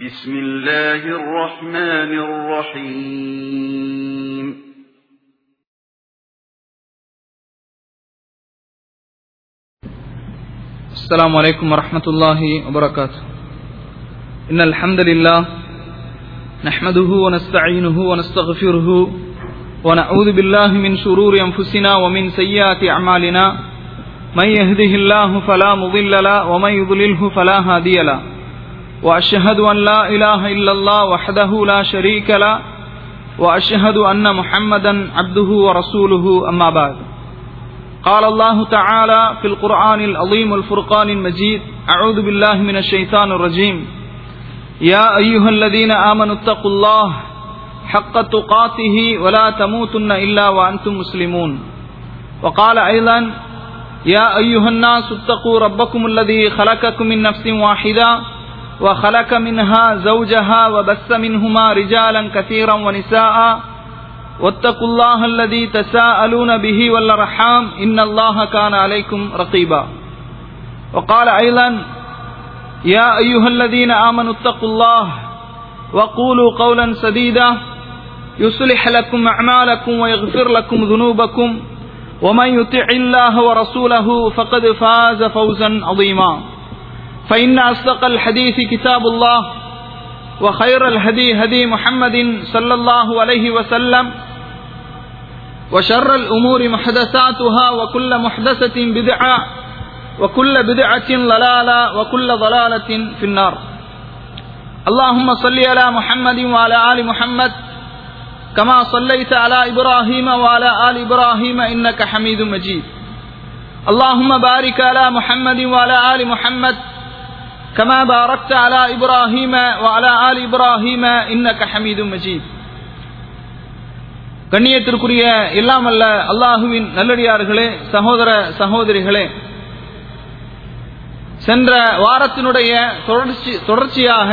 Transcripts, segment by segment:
بسم الله الرحمن الرحيم السلام عليكم ورحمة الله وبركاته إن الحمد لله نحمده ونستعينه ونستغفره ونعوذ بالله من شرور أنفسنا ومن سيئات أعمالنا من يهده الله فلا مضل له ومن يضلله فلا هادي له وأشهد أن لا إله إلا الله وحده لا شريك له وأشهد أن محمدا عبده ورسوله أما بعد قال الله تعالى في القرآن العظيم الفرقان المجيد أعوذ بالله من الشيطان الرجيم يا أيها الذين آمنوا اتقوا الله حق تقاته ولا تموتن إلا وأنتم مسلمون وقال أيضا يا أيها الناس اتقوا ربكم الذي خلقكم من نفس واحدة وخلق منها زوجها وبث منهما رجالا كثيرا ونساء واتقوا الله الذي تساءلون به والارحام ان الله كان عليكم رقيبا وقال ايضا يا ايها الذين امنوا اتقوا الله وقولوا قولا سديدا يصلح لكم اعمالكم ويغفر لكم ذنوبكم ومن يطع الله ورسوله فقد فاز فوزا عظيما فان اصدق الحديث كتاب الله وخير الهدي هدي محمد صلى الله عليه وسلم وشر الأمور محدثاتها وكل محدثة بدعة وكل بدعة ضلالة وكل ضلالة في النار اللهم صل على محمد وعلى آل محمد كما صليت على إبراهيم وعلى آل إبراهيم إنك حميد مجيد اللهم بارك على محمد وعلى آل محمد كما باركت على إبراهيم وعلى آل إبراهيم إنك حميد مجيد கண்ணியத்திற்குரிய இல்லாமல்ல அல்லாஹுவின் நல்லடியார்களே சகோதர சகோதரிகளே சென்ற வாரத்தினுடைய தொடர்ச்சி தொடர்ச்சியாக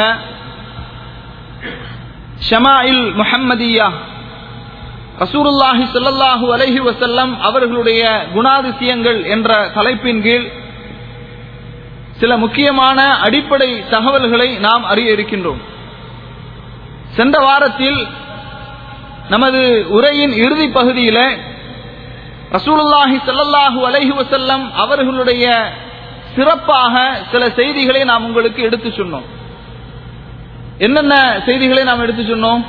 ஷமாயில் முஹம்மதியா ரசூருல்லாஹி சொல்லல்லாஹு அலஹி வசல்லம் அவர்களுடைய குணாதிசயங்கள் என்ற தலைப்பின் கீழ் சில முக்கியமான அடிப்படை தகவல்களை நாம் அறிய இருக்கின்றோம் சென்ற வாரத்தில் நமது உரையின் இறுதி பகுதியில் ரசூலுல்லாஹி சல்லாஹூ அலஹி வசல்லம் அவர்களுடைய சிறப்பாக சில செய்திகளை நாம் உங்களுக்கு எடுத்து சொன்னோம் என்னென்ன செய்திகளை நாம் எடுத்து சொன்னோம்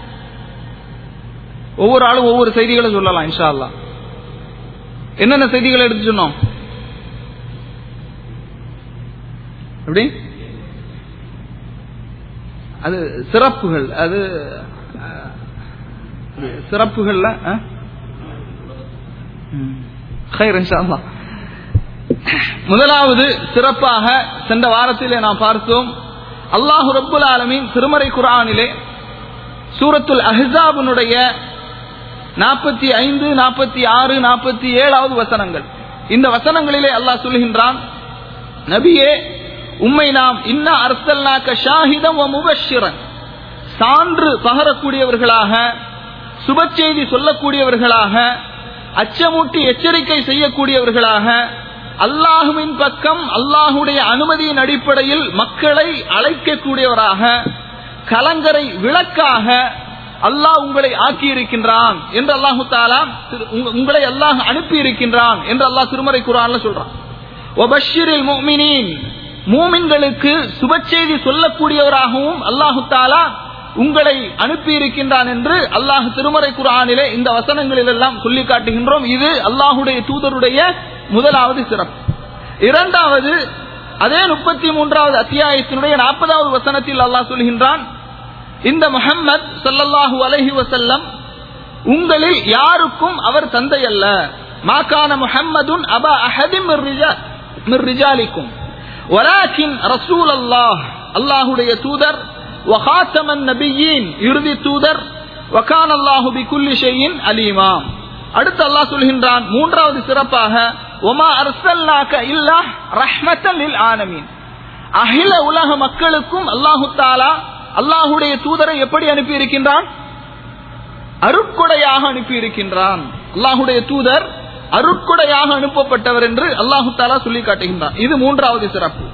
ஒவ்வொரு ஆளும் ஒவ்வொரு செய்திகளை சொல்லலாம் இன்ஷா அல்லா என்னென்ன செய்திகளை எடுத்து சொன்னோம் எப்படி அது சிறப்புகள் அது சிறப்புகள்ல முதலாவது சிறப்பாக சென்ற வாரத்திலே நாம் பார்த்தோம் அல்லாஹு ரப்புல் ஆலமின் திருமறை குரானிலே சூரத்துல் அஹாபுனுடைய நாற்பத்தி ஐந்து நாற்பத்தி ஆறு நாற்பத்தி ஏழாவது வசனங்கள் இந்த வசனங்களிலே அல்லாஹ் சொல்கின்றான் நபியே உம்மை நாம் இன்ன அர்த்தல்னாக்க ஷாஹிதம் முபஷிரன் சான்று பகரக்கூடியவர்களாக சுப செய்தி சொல்லக்கூடியவர்களாக அச்சமூட்டி எச்சரிக்கை செய்யக்கூடியவர்களாக அல்லாஹுவின் பக்கம் அல்லாஹுடைய அனுமதியின் அடிப்படையில் மக்களை அழைக்கக்கூடியவராக கலங்கரை விளக்காக அல்லாஹ் உங்களை ஆக்கி இருக்கின்றான் என்று அல்லாஹு தாலா உங்களை அல்லாஹ் அனுப்பி இருக்கின்றான் என்று அல்லாஹ் திருமறை குரான்ல சொல்றான் ஒபஷிரில் முமினின் மூமின்களுக்கு சுப செய்தி சொல்லக்கூடியவராகவும் அல்லாஹு தாலா உங்களை அனுப்பி இருக்கின்றான் என்று அல்லாஹ் திருமறை குரானிலே இந்த வசனங்களில் எல்லாம் சொல்லி காட்டுகின்றோம் இது அல்லாஹுடைய தூதருடைய முதலாவது சிறப்பு இரண்டாவது அதே முப்பத்தி மூன்றாவது அத்தியாயத்தினுடைய நாற்பதாவது வசனத்தில் அல்லாஹ் சொல்கின்றான் இந்த முகம்மது சல்லல்லாஹூ அலஹி வசல்லம் உங்களில் யாருக்கும் அவர் தந்தை அல்ல மாக்கான முஹம்மதுன் அபா அஹதிம் ரிஜாலிக்கும் வலாக்கின் ரசூல் அல்லாஹ் அல்லாஹுடைய தூதர் வகாத்தமன் நபியின் இறுதி தூதர் வகான் அல்லாஹு பிகுல்லி ஷையின் அலீமா அடுத்து அல்லாஹ் சொல்கின்றான் மூன்றாவது சிறப்பாக ஒமா அர்சல்லாக்க இல்லா ரஹ்மத்தல் லில் ஆலமீன் அகில உலக மக்களுக்கும் அல்லாஹு தாலா அல்லாஹுடைய தூதரை எப்படி அனுப்பி இருக்கின்றான் அருட்கொடையாக அனுப்பி இருக்கின்றான் அல்லாஹுடைய தூதர் அருட்கொடையாக அனுப்பப்பட்டவர் என்று அல்லாஹு தாலா சொல்லி காட்டுகின்றான் இது மூன்றாவது சிறப்பு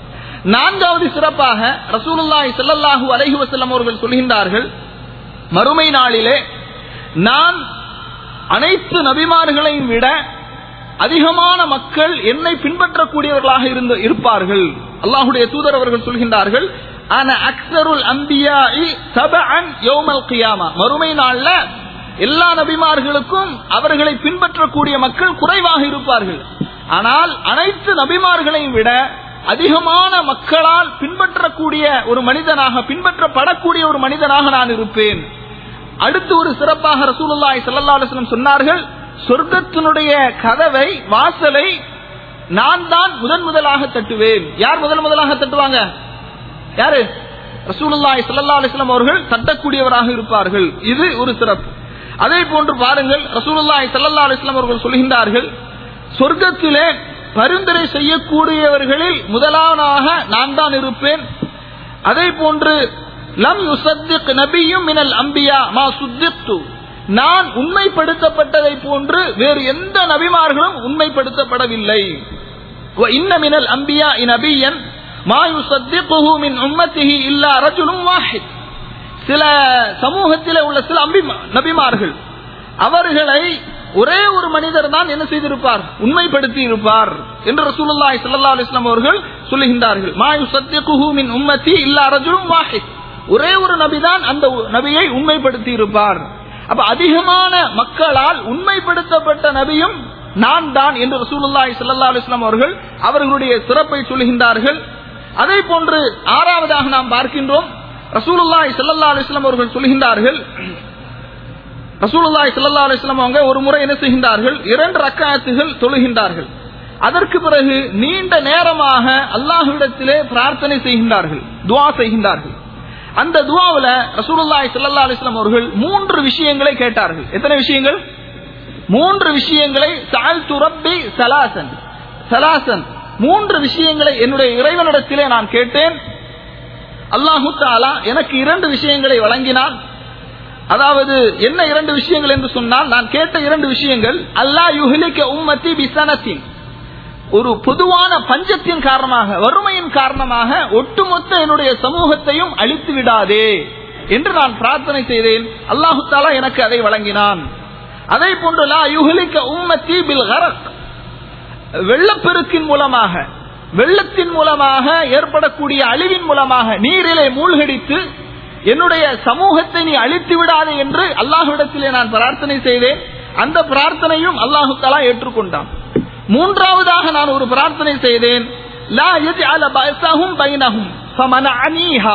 நான்காவது சிறப்பாக ரசூலுல்லாஹி ஸல்லல்லாஹு அலைஹி வஸல்லம் அவர்கள் சொல்கின்றார்கள் மறுமை நாளிலே நான் அனைத்து நபிமார்களையும் விட அதிகமான மக்கள் என்னை பின்பற்றக்கூடியவர்களாக இருந்து இருப்பார்கள் அல்லாஹுடைய தூதர் அவர்கள் சொல்கின்றார்கள் ஆன அக்ஸருல் அம்பியாஇ தபஅன் யௌமல் கியாமா மறுமை நாள்ல எல்லா நபிமார்களுக்கும் அவர்களை பின்பற்றக்கூடிய மக்கள் குறைவாக இருப்பார்கள் ஆனால் அனைத்து நபிமார்களையும் விட அதிகமான மக்களால் பின்பற்றக்கூடிய ஒரு மனிதனாக பின்பற்றப்படக்கூடிய ஒரு மனிதனாக நான் இருப்பேன் அடுத்து ஒரு சிறப்பாக ரசூலுல்லாஹி ஸல்லல்லாஹு அலைஹி வஸல்லம் சொன்னார்கள் சொர்க்கத்தினுடைய கதவை வாசலை நான் தான் முதன் முதலாக தட்டுவேன் யார் முதல் முதலாக தட்டுவாங்க யாரு ரசூலுல்லாஹி ஸல்லல்லாஹு அலைஹி வஸல்லம் அவர்கள் தட்டக்கூடியவராக இருப்பார்கள் இது ஒரு சிறப்பு அதே போன்று பாருங்கள் ரசூலுல்லாஹி ஸல்லல்லாஹு அலைஹி வஸல்லம் அவர்கள் சொல்கின்றார்கள் சொர்க்கத்திலே பரிந்துரை செய்யக்கூடியவர்களில் முதலாவதாக நான் தான் இருப்பேன் அதே போன்று லம் யுசத்திக் நபியும் மினல் அம்பியா மா சுத்திக்து நான் உண்மைப்படுத்தப்பட்டதை போன்று வேறு எந்த நபிமார்களும் உண்மைப்படுத்தப்படவில்லை வ இன்ன மினல் அம்பியா நபியன் மா யுசத்திகுஹு மின் உம்மத்திஹி இல்லா ரஜுலும் வாஹித் சில சமூகத்தில் உள்ள சில அம்பி நபிமார்கள் அவர்களை ஒரே ஒரு மனிதர் தான் என்ன செய்திருப்பார் உண்மைப்படுத்தி இருப்பார் என்று ரசூலுல்லாஹி ஸல்லல்லாஹு அலைஹி வஸல்லம் அவர்கள் சொல்லுகின்றார்கள் மா யுசத்திகுஹு மின் உம்மத்தி இல்லா ரஜுலும் வாஹித் ஒரே ஒரு நபிதான் அந்த நபியை உண்மைப்படுத்தி இருப்பார் அப்ப அதிகமான மக்களால் உண்மைப்படுத்தப்பட்ட நபியும் நான் தான் என்று ரசூலுல்லாஹி ஸல்லல்லாஹு அலைஹி வஸல்லம் அவர்கள் அவர்களுடைய சிறப்பை சொல்லுகின்றார்கள் அதே போன்று ஆறாவதாக நாம் பார்க்கின்றோம் ரசூலுல்லாஹி ஸல்லல்லாஹு அலைஹி வஸல்லம் அவர்கள் சொல்லுகின்றார்கள் ரசூலுல்லாஹி ஸல்லல்லாஹு அலைஹி வஸல்லம் அவங்க ஒரு முறை என்ன செய்கின்றார்கள் இரண்டு ரக்காத்துகள் தொழுகின்றார்கள் அதற்கு பிறகு நீண்ட நேரமாக அல்லாஹ்விடத்திலே பிரார்த்தனை செய்கின்றார்கள் துஆ செய்கின்றார்கள் அந்த துவாவுல ரசூலுல்லாஹி ஸல்லல்லாஹு அலைஹி வஸல்லம் அவர்கள் மூன்று விஷயங்களை கேட்டார்கள் எத்தனை விஷயங்கள் மூன்று விஷயங்களை சஅல்து ரப்பி சலாசன் சலாசன் மூன்று விஷயங்களை என்னுடைய இறைவனிடத்திலே நான் கேட்டேன் அல்லாஹு தாலா எனக்கு இரண்டு விஷயங்களை வழங்கினான் அதாவது என்ன இரண்டு விஷயங்கள் என்று சொன்னால் நான் கேட்ட இரண்டு விஷயங்கள் அல்லா யுஹ்லிக உம்மத்தி பிசனத்தின் ஒரு பொதுவான பஞ்சத்தின் காரணமாக வறுமையின் காரணமாக ஒட்டுமொத்த என்னுடைய சமூகத்தையும் அழித்து விடாதே என்று நான் பிரார்த்தனை செய்தேன் அல்லாஹு தாலா எனக்கு அதை வழங்கினான் அதே போன்று லா யுஹ்லிக உம்மத்தி பில் கரக் வெள்ளப்பெருக்கின் மூலமாக வெள்ளத்தின் மூலமாக ஏற்படக்கூடிய அழிவின் மூலமாக நீரிலே மூழ்கடித்து என்னுடைய சமூகத்தை நீ அழித்து விடாதே என்று அல்லாஹ்விடத்திலே நான் பிரார்த்தனை செய்தேன் அந்த பிரார்த்தனையும் அல்லாஹு தலா ஏற்றுக்கொண்டான் மூன்றாவதாக நான் ஒரு பிரார்த்தனை செய்தேன் லா யஜ்அல பஅஸஹும் பைனஹும் ஃபமனஅனீஹா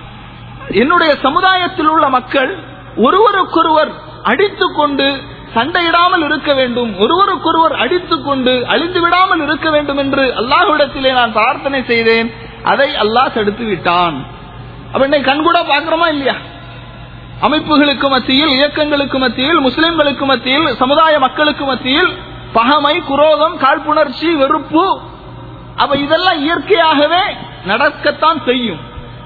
என்னுடைய சமுதாயத்தில் உள்ள மக்கள் ஒருவருக்கொருவர் அடித்துக் கொண்டு சண்டையிடாமல் இருக்க வேண்டும் ஒருவருக்கொருவர் அடித்துக் கொண்டு அழிந்து விடாமல் இருக்க வேண்டும் என்று அல்லாஹ்விடத்திலே நான் பிரார்த்தனை செய்தேன் அதை அல்லாஹ் தடுத்து விட்டான் அப்ப இன்னைக்கு கண்கூட பாக்குறோமா இல்லையா அமைப்புகளுக்கு மத்தியில் இயக்கங்களுக்கு மத்தியில் முஸ்லிம்களுக்கு மத்தியில் சமுதாய மக்களுக்கு மத்தியில் பகமை குரோதம் காழ்ப்புணர்ச்சி வெறுப்பு அப்ப இதெல்லாம் இயற்கையாகவே நடக்கத்தான் செய்யும்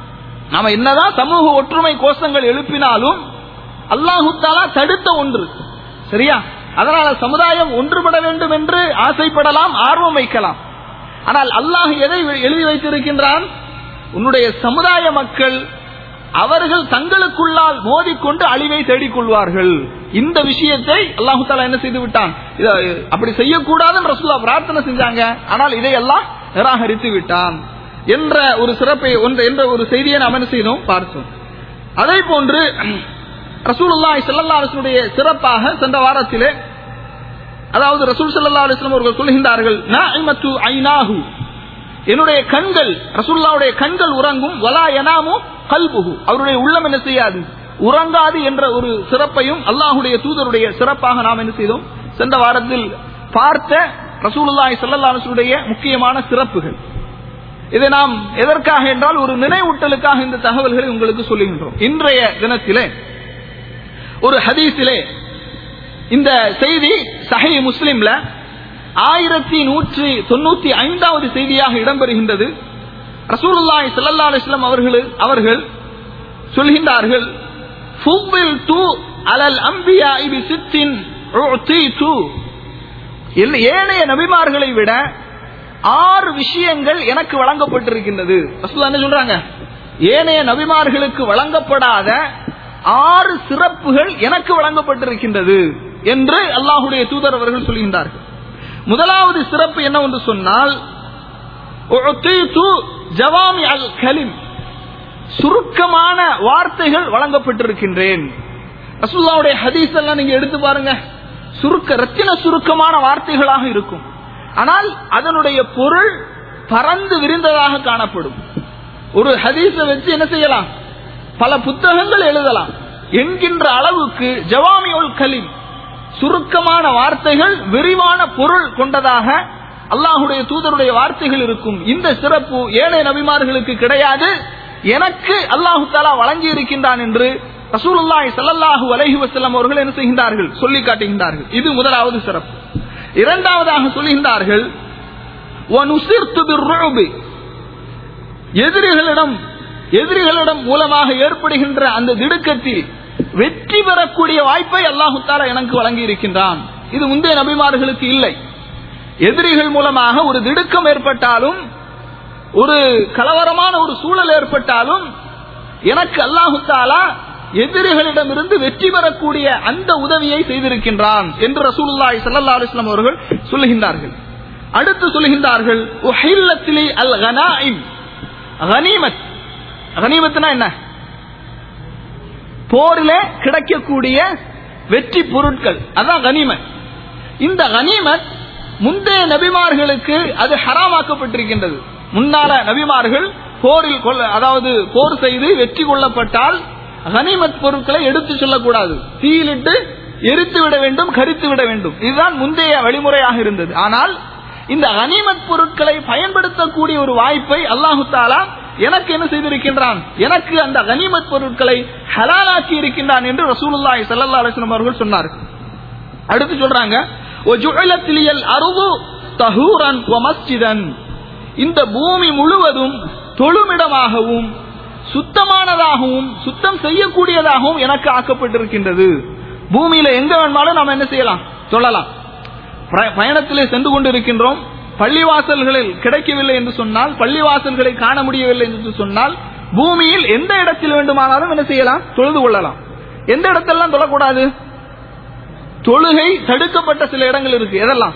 நாம என்னதான் சமூக ஒற்றுமை கோஷங்கள் எழுப்பினாலும் அல்லாஹு தாலா தடுத்த ஒன்று சரியா அதனால சமுதாயம் ஒன்றுபட வேண்டும் என்று ஆசைப்படலாம் ஆர்வம் வைக்கலாம் ஆனால் அல்லாஹ் எதை எழுதி வைத்திருக்கின்றான் உன்னுடைய சமுதாய மக்கள் அவர்கள் தங்களுக்குள்ளால் மோதிக்கொண்டு அழிவை தேடிக்கொள்வார்கள் இந்த விஷயத்தை அல்லாஹு தாலா என்ன செய்து விட்டான் இத அப்படி செய்யக்கூடாதுன்னு ரசூல்லா பிரார்த்தனை செஞ்சாங்க ஆனால் இதையெல்லாம் நிராகரித்து விட்டான் என்ற ஒரு சிறப்பை ஒன்று என்ற ஒரு செய்தியை நாம் என்ன செய்தோம் பார்த்தோம் அதே போன்று ரசூலுல்லாஹி ஸல்லல்லாஹு அலைஹி வஸல்லுடைய சிறப்பாக சென்ற வாரத்திலே அதாவது ரசூல் ஸல்லல்லாஹு அலைஹி வஸல்லம் அவர்கள் சொல்கின்றார்கள் நாஇமத்து ஐனாஹு என்னுடைய கண்கள் ரசூலுல்லாஹ்வுடைய கண்கள் உறங்கும் வலா யனாமு கல்புஹு அவருடைய உள்ளம் என்ன செய்யாது உறங்காது என்ற ஒரு சிறப்பையும் அல்லாஹ்வுடைய தூதருடைய சிறப்பாக நாம் என்ன செய்தோம் சென்ற வாரத்தில் பார்த்த ரசூலுல்லாஹி ஸல்லல்லாஹு அலைஹி வஸல்லுடைய முக்கியமான சிறப்புகள் இதை நாம் எதற்காக என்றால் ஒரு நினைவூட்டலுக்காக இந்த தகவல்களை உங்களுக்கு சொல்லுகின்றோம் இன்றைய தினத்திலே ஒரு ஹதீஸிலே இந்த செய்தி சஹி முஸ்லிம்ல ஆயிரத்தி நூற்றி தொண்ணூத்தி ஐந்தாவது செய்தியாக இடம்பெறுகின்றது ரசூலுல்லாஹி ஸல்லல்லாஹு அலைஹி வஸல்லம் அவர்கள் அவர்கள் சொல்கின்றார்கள் ஃபுப்பில் து அலல் அம்பியா பி சித்தின் உஅதீது ஏனைய நபிமார்களை விட ஆறு விஷயங்கள் எனக்கு வழங்கப்பட்டிருக்கின்றது ரசூலுல்லாஹ் என்ன சொல்றாங்க ஏனைய நபிமார்களுக்கு வழங்கப்படாத ஆறு சிறப்புகள் எனக்கு வழங்கப்பட்டிருக்கின்றது என்று அல்லாஹுடைய தூதர் அவர்கள் சொல்கின்றார்கள் முதலாவது சிறப்பு என்னவென்று சொன்னால் உஅதீது ஜவாமி அல் கலிம் சுருக்கமான வார்த்தைகள் வழங்கப்பட்டிருக்கின்றேன் ரசூல்லாவுடைய ஹதீஸ் எல்லாம் நீங்க எடுத்து பாருங்க சுருக்க ரத்தின சுருக்கமான வார்த்தைகளாக இருக்கும் ஆனால் அதனுடைய பொருள் பறந்து விரிந்ததாக காணப்படும் ஒரு ஹதீஸை வச்சு என்ன செய்யலாம் பல புத்தகங்கள் எழுதலாம் என்கின்ற அளவுக்கு ஜவாமியுல் கலீம் சுருக்கமான வார்த்தைகள் விரிவான பொருள் கொண்டதாக அல்லாஹுடைய தூதருடைய வார்த்தைகள் இருக்கும் இந்த சிறப்பு ஏழை நபிமார்களுக்கு கிடையாது எனக்கு அல்லாஹு தாலா வழங்கி இருக்கின்றான் என்று ரசூலுல்லாஹி ஸல்லல்லாஹு அலைஹி வஸல்லம் அவர்கள் என்ன செய்கின்றார்கள் சொல்லி காட்டுகின்றார்கள் இது முதலாவது சிறப்பு இரண்டாவதாக சொல்கின்றார்கள் வனுசிர்து பிர்ருபி எதிரிகளிடம் எதிரிகளிடம் மூலமாக ஏற்படுகின்ற அந்த திடுக்கத்தில் வெற்றி பெறக்கூடிய வாய்ப்பை அல்லாஹு தாலா எனக்கு வழங்கி இருக்கின்றான் இது முந்தைய நபிமார்களுக்கு இல்லை எதிரிகள் மூலமாக ஒரு திடுக்கம் ஏற்பட்டாலும் ஒரு கலவரமான ஒரு சூழல் ஏற்பட்டாலும் எனக்கு அல்லாஹு தாலா எதிரிகளிடமிருந்து வெற்றி பெறக்கூடிய அந்த உதவியை செய்திருக்கின்றான் என்று ரசூலுல்லாஹி ஸல்லல்லாஹு அலைஹி வஸல்லம் அவர்கள் சொல்லுகின்றார்கள் அடுத்து சொல்லுகின்றார்கள் உஹில்லத்திலி அல் கனாயிம் கனிமத் கனிமத்னா என்ன போரில கிடைக்கக்கூடிய வெற்றி பொருட்கள் அதான் கனிமத் இந்த கனிமத் முந்தைய நபிமார்களுக்கு அது ஹராமாக்கப்பட்டிருக்கின்றது முன்னால நபிமார்கள் போரில் கொள்ள அதாவது போர் செய்து வெற்றி கொள்ளப்பட்டால் கனிமத் பொருட்களை எடுத்து சொல்லக்கூடாது தீயிலிட்டு எரித்து விட வேண்டும் கரித்து விட வேண்டும் இதுதான் முந்தைய வழிமுறையாக இருந்தது ஆனால் இந்த கனிமத் பொருட்களை பயன்படுத்தக்கூடிய ஒரு வாய்ப்பை அல்லாஹு தாலா எனக்கு என்ன செய்திருக்கின்றான் எனக்கு அந்த கனிமத் பொருட்களை ஹலாலாக்கி இருக்கின்றான் என்று ரசூலுல்லாஹி ஸல்லல்லாஹு அலைஹி வஸல்லம் அவர்கள் சொன்னார்கள் அடுத்து சொல்றாங்க ஒஜுஅலத்திலியல் அருது தஹூரன் வ மஸ்ஜிதன் இந்த பூமி முழுவதும் தொழுமிடமாகவும் சுத்தமானதாகவும் சுத்தம் செய்யக்கூடியதாகவும் எனக்கு ஆக்கப்பட்டிருக்கின்றது பூமியில எங்க வேணுமாலும் நாம் என்ன செய்யலாம் சொல்லலாம் பய- பயணத்திலே சென்று கொண்டிருக்கின்றோம் பள்ளிவாசல்களில் கிடைக்கவில்லை என்று சொன்னால் பள்ளிவாசல்களை காண முடியவில்லை என்று சொன்னால் பூமியில் எந்த இடத்தில் வேண்டுமானாலும் என்ன செய்யலாம் தொழுது கொள்ளலாம் எந்த இடத்தெல்லாம் தொழக்கூடாது தொழுகை தடுக்கப்பட்ட சில இடங்கள் இருக்கு எதெல்லாம்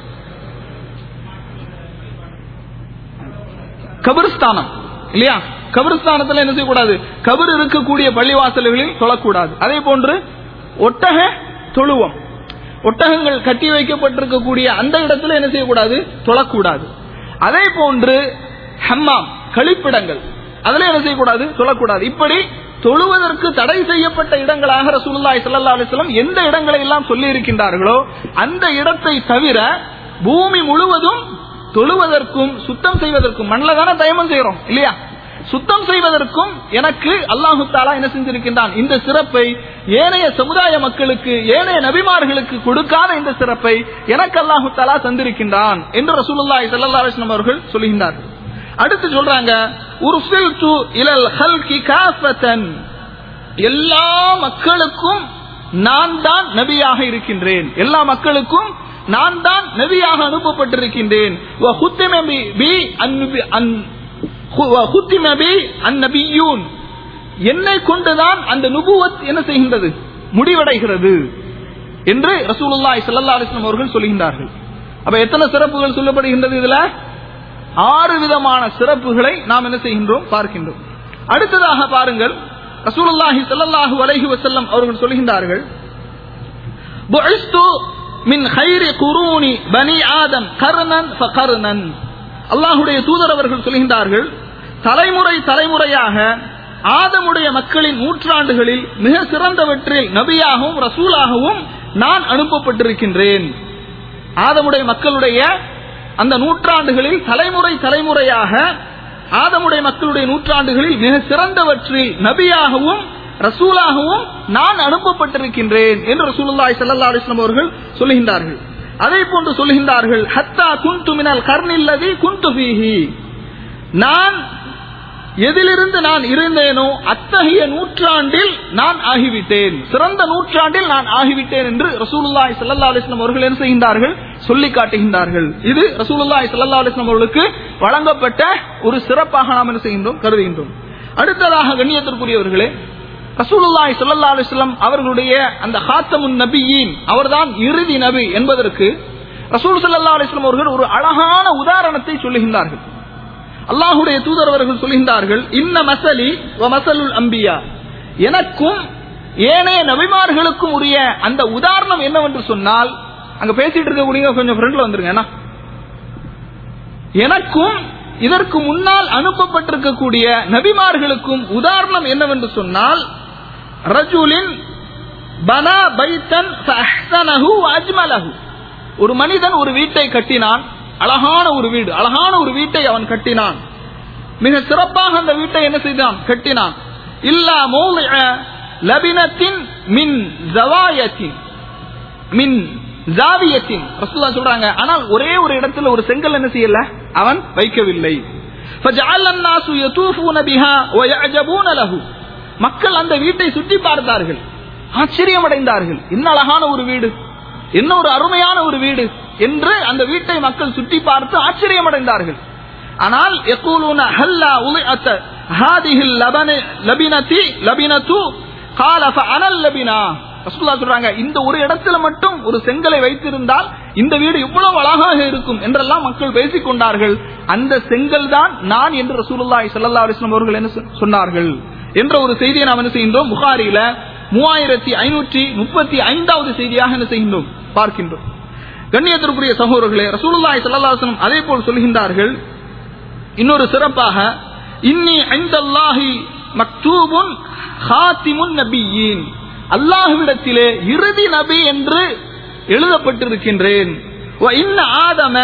கபிர்ஸ்தானம் இல்லையா கபிர்ஸ்தானத்துல என்ன செய்யக்கூடாது கபர் இருக்கக்கூடிய பள்ளிவாசல்களில் தொழக்கூடாது அதே போன்று ஒட்டக தொழுவம் ஒட்டகங்கள் கட்டி வைக்கப்பட்டிருக்கக்கூடிய அந்த இடத்துல என்ன செய்யக்கூடாது தொழக்கூடாது அதே போன்று ஹம்மாம் கழிப்பிடங்கள் அதுல என்ன செய்யக்கூடாது தொழக்கூடாது இப்படி தொழுவதற்கு தடை செய்யப்பட்ட இடங்களாக ரசூலுல்லாஹி ஸல்லல்லாஹு அலைஹி வஸல்லம் எந்த இடங்களை எல்லாம் சொல்லி இருக்கின்றார்களோ அந்த இடத்தை தவிர பூமி முழுவதும் தொழுவதற்கும் சுத்தம் செய்வதற்கும் மண்ணில் தானே தயமம் செய்யறோம் இல்லையா சுத்தம் செய்வதற்கும் எனக்கு அல்லாஹு தாலா என்ன செஞ்சிருக்கின்றான் இந்த சிறப்பை ஏனைய சமுதாய மக்களுக்கு ஏனைய நபிமார்களுக்கு கொடுக்காத இந்த சிறப்பை எனக்கு அல்லாஹு தாலா தந்திருக்கின்றான் என்று ரசூலுல்லாஹி ஸல்லல்லாஹு அலைஹி வஸல்லம் அவர்கள் சொல்லுகின்றார்கள் அடுத்து சொல்றாங்க உர்சில்து இலல் ஹல்கி காஃபத்தன் எல்லா மக்களுக்கும் நான் தான் நபியாக இருக்கின்றேன் எல்லா மக்களுக்கும் நான் தான் நபியாக அனுப்பப்பட்டிருக்கின்றேன் வ ஹுத்திம பி- பி அந்நபி- அன்- ஹு- வ ஹுத்திம பி அந்நபியூன். என்னை கொண்டுதான் அந்த நுபுவத் என்ன செய்கின்றது முடிவடைகிறது என்று ரசூலுல்லாஹி ஸல்லல்லாஹு அலைஹி வஸல்லம் அவர்கள் சொல்கின்றார்கள் அப்ப எத்தனை சிறப்புகள் சொல்லப்படுகின்றது இதுல ஆறு விதமான சிறப்புகளை நாம் என்ன செய்கின்றோம் பார்க்கின்றோம் அடுத்ததாக பாருங்கள் ரசூலுல்லாஹி ஸல்லல்லாஹு அலைஹி வஸல்லம் அவர்கள் சொல்கின்றார்கள் புஇஸ்து மின் கைரி குரூனி பனி ஆதம் கர்ணன் ஃபகர்ணன் அல்லாஹுடைய தூதர் அவர்கள் சொல்கின்றார்கள் தலைமுறை தலைமுறையாக ஆதமுடைய மக்களின் நூற்றாண்டுகளில் மிக சிறந்தவற்றில் நபியாகவும் ரசூலாகவும் நான் அனுப்பப்பட்டிருக்கின்றேன் ஆதமுடைய மக்களுடைய அந்த நூற்றாண்டுகளில் தலைமுறை தலைமுறையாக ஆதமுடைய மக்களுடைய நூற்றாண்டுகளில் மிக சிறந்தவற்றில் நபியாகவும் ரசூலாகவும் நான் அனுப்பப்பட்டிருக்கின்றேன் என்று ரசூலுல்லாஹி ஸல்லல்லாஹு அலைஹி வஸல்லம் அவர்கள் சொல்லுகின்றார்கள் அதே போன்று சொல்லுகின்றார்கள் ஹத்தா குன்து மினல் கர்னில்லதி குன்து ஃபீஹி நான் எதிலிருந்து நான் இருந்தேனோ அத்தகைய நூற்றாண்டில் நான் ஆகிவிட்டேன் சிறந்த நூற்றாண்டில் நான் ஆகிவிட்டேன் என்று ரசூலுல்லாஹி ஸல்லல்லாஹு அலைஹி வஸல்லம் அவர்கள் என்ன செய்கின்றார்கள் சொல்லி காட்டுகின்றார்கள் இது ரசூலுல்லாஹி ஸல்லல்லாஹு அலைஹி வஸல்லம் அவர்களுக்கு வழங்கப்பட்ட ஒரு சிறப்பாக நாம் என்ன செய்கின்றோம் கருதுகின்றோம் அடுத்ததாக கண்ணியத்திற்குரியவர்களே ரசூலுல்லாஹி ஸல்லல்லாஹு அலைஹி வஸல்லம் அவர்களுடைய அந்த ஹாத்தமுன் நபியீன் அவர்தான் இறுதி நபி என்பதற்கு ரசூல் ஸல்லல்லாஹு அலைஹி வஸல்லம் அவர்கள் ஒரு அழகான உதாரணத்தை சொல்லுகின்றார்கள் அல்லாஹுடைய தூதர் அவர்கள் சொல்கின்றார்கள் இன்ன மசலி வ மசலுல் அம்பியா எனக்கும் ஏனைய நபிமார்களுக்கும் உரிய அந்த உதாரணம் என்னவென்று சொன்னால் அங்க பேசிட்டு இருக்கக்கூடிய கொஞ்சம் ஃப்ரெண்ட்ல வந்துருங்க என்ன எனக்கும் இதற்கு முன்னால் அனுப்பப்பட்டிருக்கக்கூடிய நபிமார்களுக்கும் உதாரணம் என்னவென்று சொன்னால் ரஜுலின் பனா பைத்தன் ஃபஅஹ்ஸனஹு வ அஜ்மலஹு ஒரு மனிதன் ஒரு வீட்டை கட்டினான் அழகான ஒரு வீடு அழகான ஒரு வீட்டை அவன் கட்டினான் மிக சிறப்பாக அந்த வீட்டை என்ன செய்தான் கட்டினான் இல்லா மௌலிஅ லபினத்தின் மின் ஜவாயத்தின் மின் ஜாவியத்தின் ரசூல்லா சொல்றாங்க ஆனால் ஒரே ஒரு இடத்துல ஒரு செங்கல் என்ன செய்யல அவன் வைக்கவில்லை فجعل الناس يطوفون بها ويعجبون له மக்கள் அந்த வீட்டை சுற்றி பார்த்தார்கள் ஆச்சரியம் அடைந்தார்கள் என்ன அழகான ஒரு வீடு என்ன ஒரு அருமையான ஒரு வீடு என்று அந்த வீட்டை மக்கள் சுற்றி பார்த்து ஆச்சரியம் அடைந்தார்கள் ஆனால் يقولون هلا وضعت هذه اللبن لبنتي لبنتو قال فانا اللبنه ரசூலுல்லாஹ் சொல்றாங்க இந்த ஒரு இடத்துல மட்டும் ஒரு செங்கலை வைத்திருந்தால் இந்த வீடு இவ்வளவு அழகாக இருக்கும் என்றெல்லாம் மக்கள் பேசிக் கொண்டார்கள் அந்த செங்கல் தான் நான் என்று ரசூலுல்லாஹி ஸல்லல்லாஹு அலைஹி வஸல்லம் அவர்கள் என்ன சொ- சொன்னார்கள் என்ற ஒரு செய்தியை நாம் என்ன செய்கின்றோம் புகாரில மூவாயிரத்தி ஐநூற்றி முப்பத்தி ஐந்தாவது செய்தியாக என்ன செய்கின்றோம் பார்க்கின்றோம் கண்ணியத்திற்குரிய சகோதரர்களே ரசூலுல்லாஹி ஸல்லல்லாஹு அலைஹி வஸல்லம் அதே போல் சொல்கின்றார்கள் இன்னொரு சிறப்பாக இன்னி ஐந்தல்லாஹி மக்தூபுன் ஹாத்திமுன் நபியீன் அல்லாஹ்விடத்திலே இறுதி நபி என்று எழுதப்பட்டிருக்கின்றேன் வ இன்ன ஆதம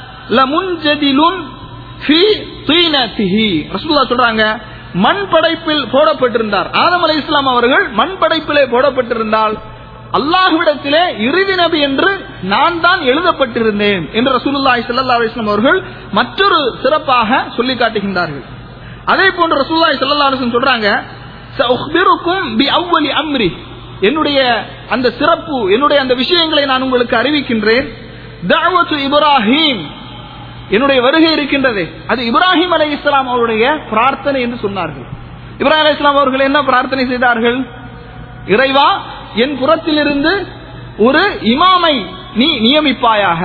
லமுன்ஜதிலுன் ஃபீ தீனத்திஹி ரசூலுல்லாஹ் சொல்றாங்க மண் படைப்பில் போடப்பட்டிருந்தார் ஆதம் அலை இஸ்லாம் அவர்கள் மண் படைப்பிலே போடப்பட்டிருந்தால் அல்லாஹ்விடத்திலே இறுதி நபி என்று நான் தான் எழுதப்பட்டிருந்தேன் என்று ரசூலுல்லாஹி ஸல்லல்லாஹு அலைஹி வஸல்லம் அவர்கள் மற்றொரு சிறப்பாக சொல்லி காட்டுகின்றார்கள் அதே போன்று ரசூலுல்லாஹி ஸல்லல்லாஹு அலைஹி வஸல்லம் சொல்றாங்க சஉக்பிருக்கும் பி அவ்வலி அம்ரி என்னுடைய அந்த சிறப்பு என்னுடைய அந்த விஷயங்களை நான் உங்களுக்கு அறிவிக்கின்றேன் தஅவத்து இப்ராஹிம் என்னுடைய வருகை இருக்கின்றதே அது இப்ராஹிம் அலை இஸ்லாம் அவருடைய பிரார்த்தனை என்று சொன்னார்கள் இப்ராஹிம் அலை இஸ்லாம் அவர்கள் என்ன பிரார்த்தனை செய்தார்கள் இறைவா என் புறத்திலிருந்து ஒரு இமாமை நீ நியமிப்பாயாக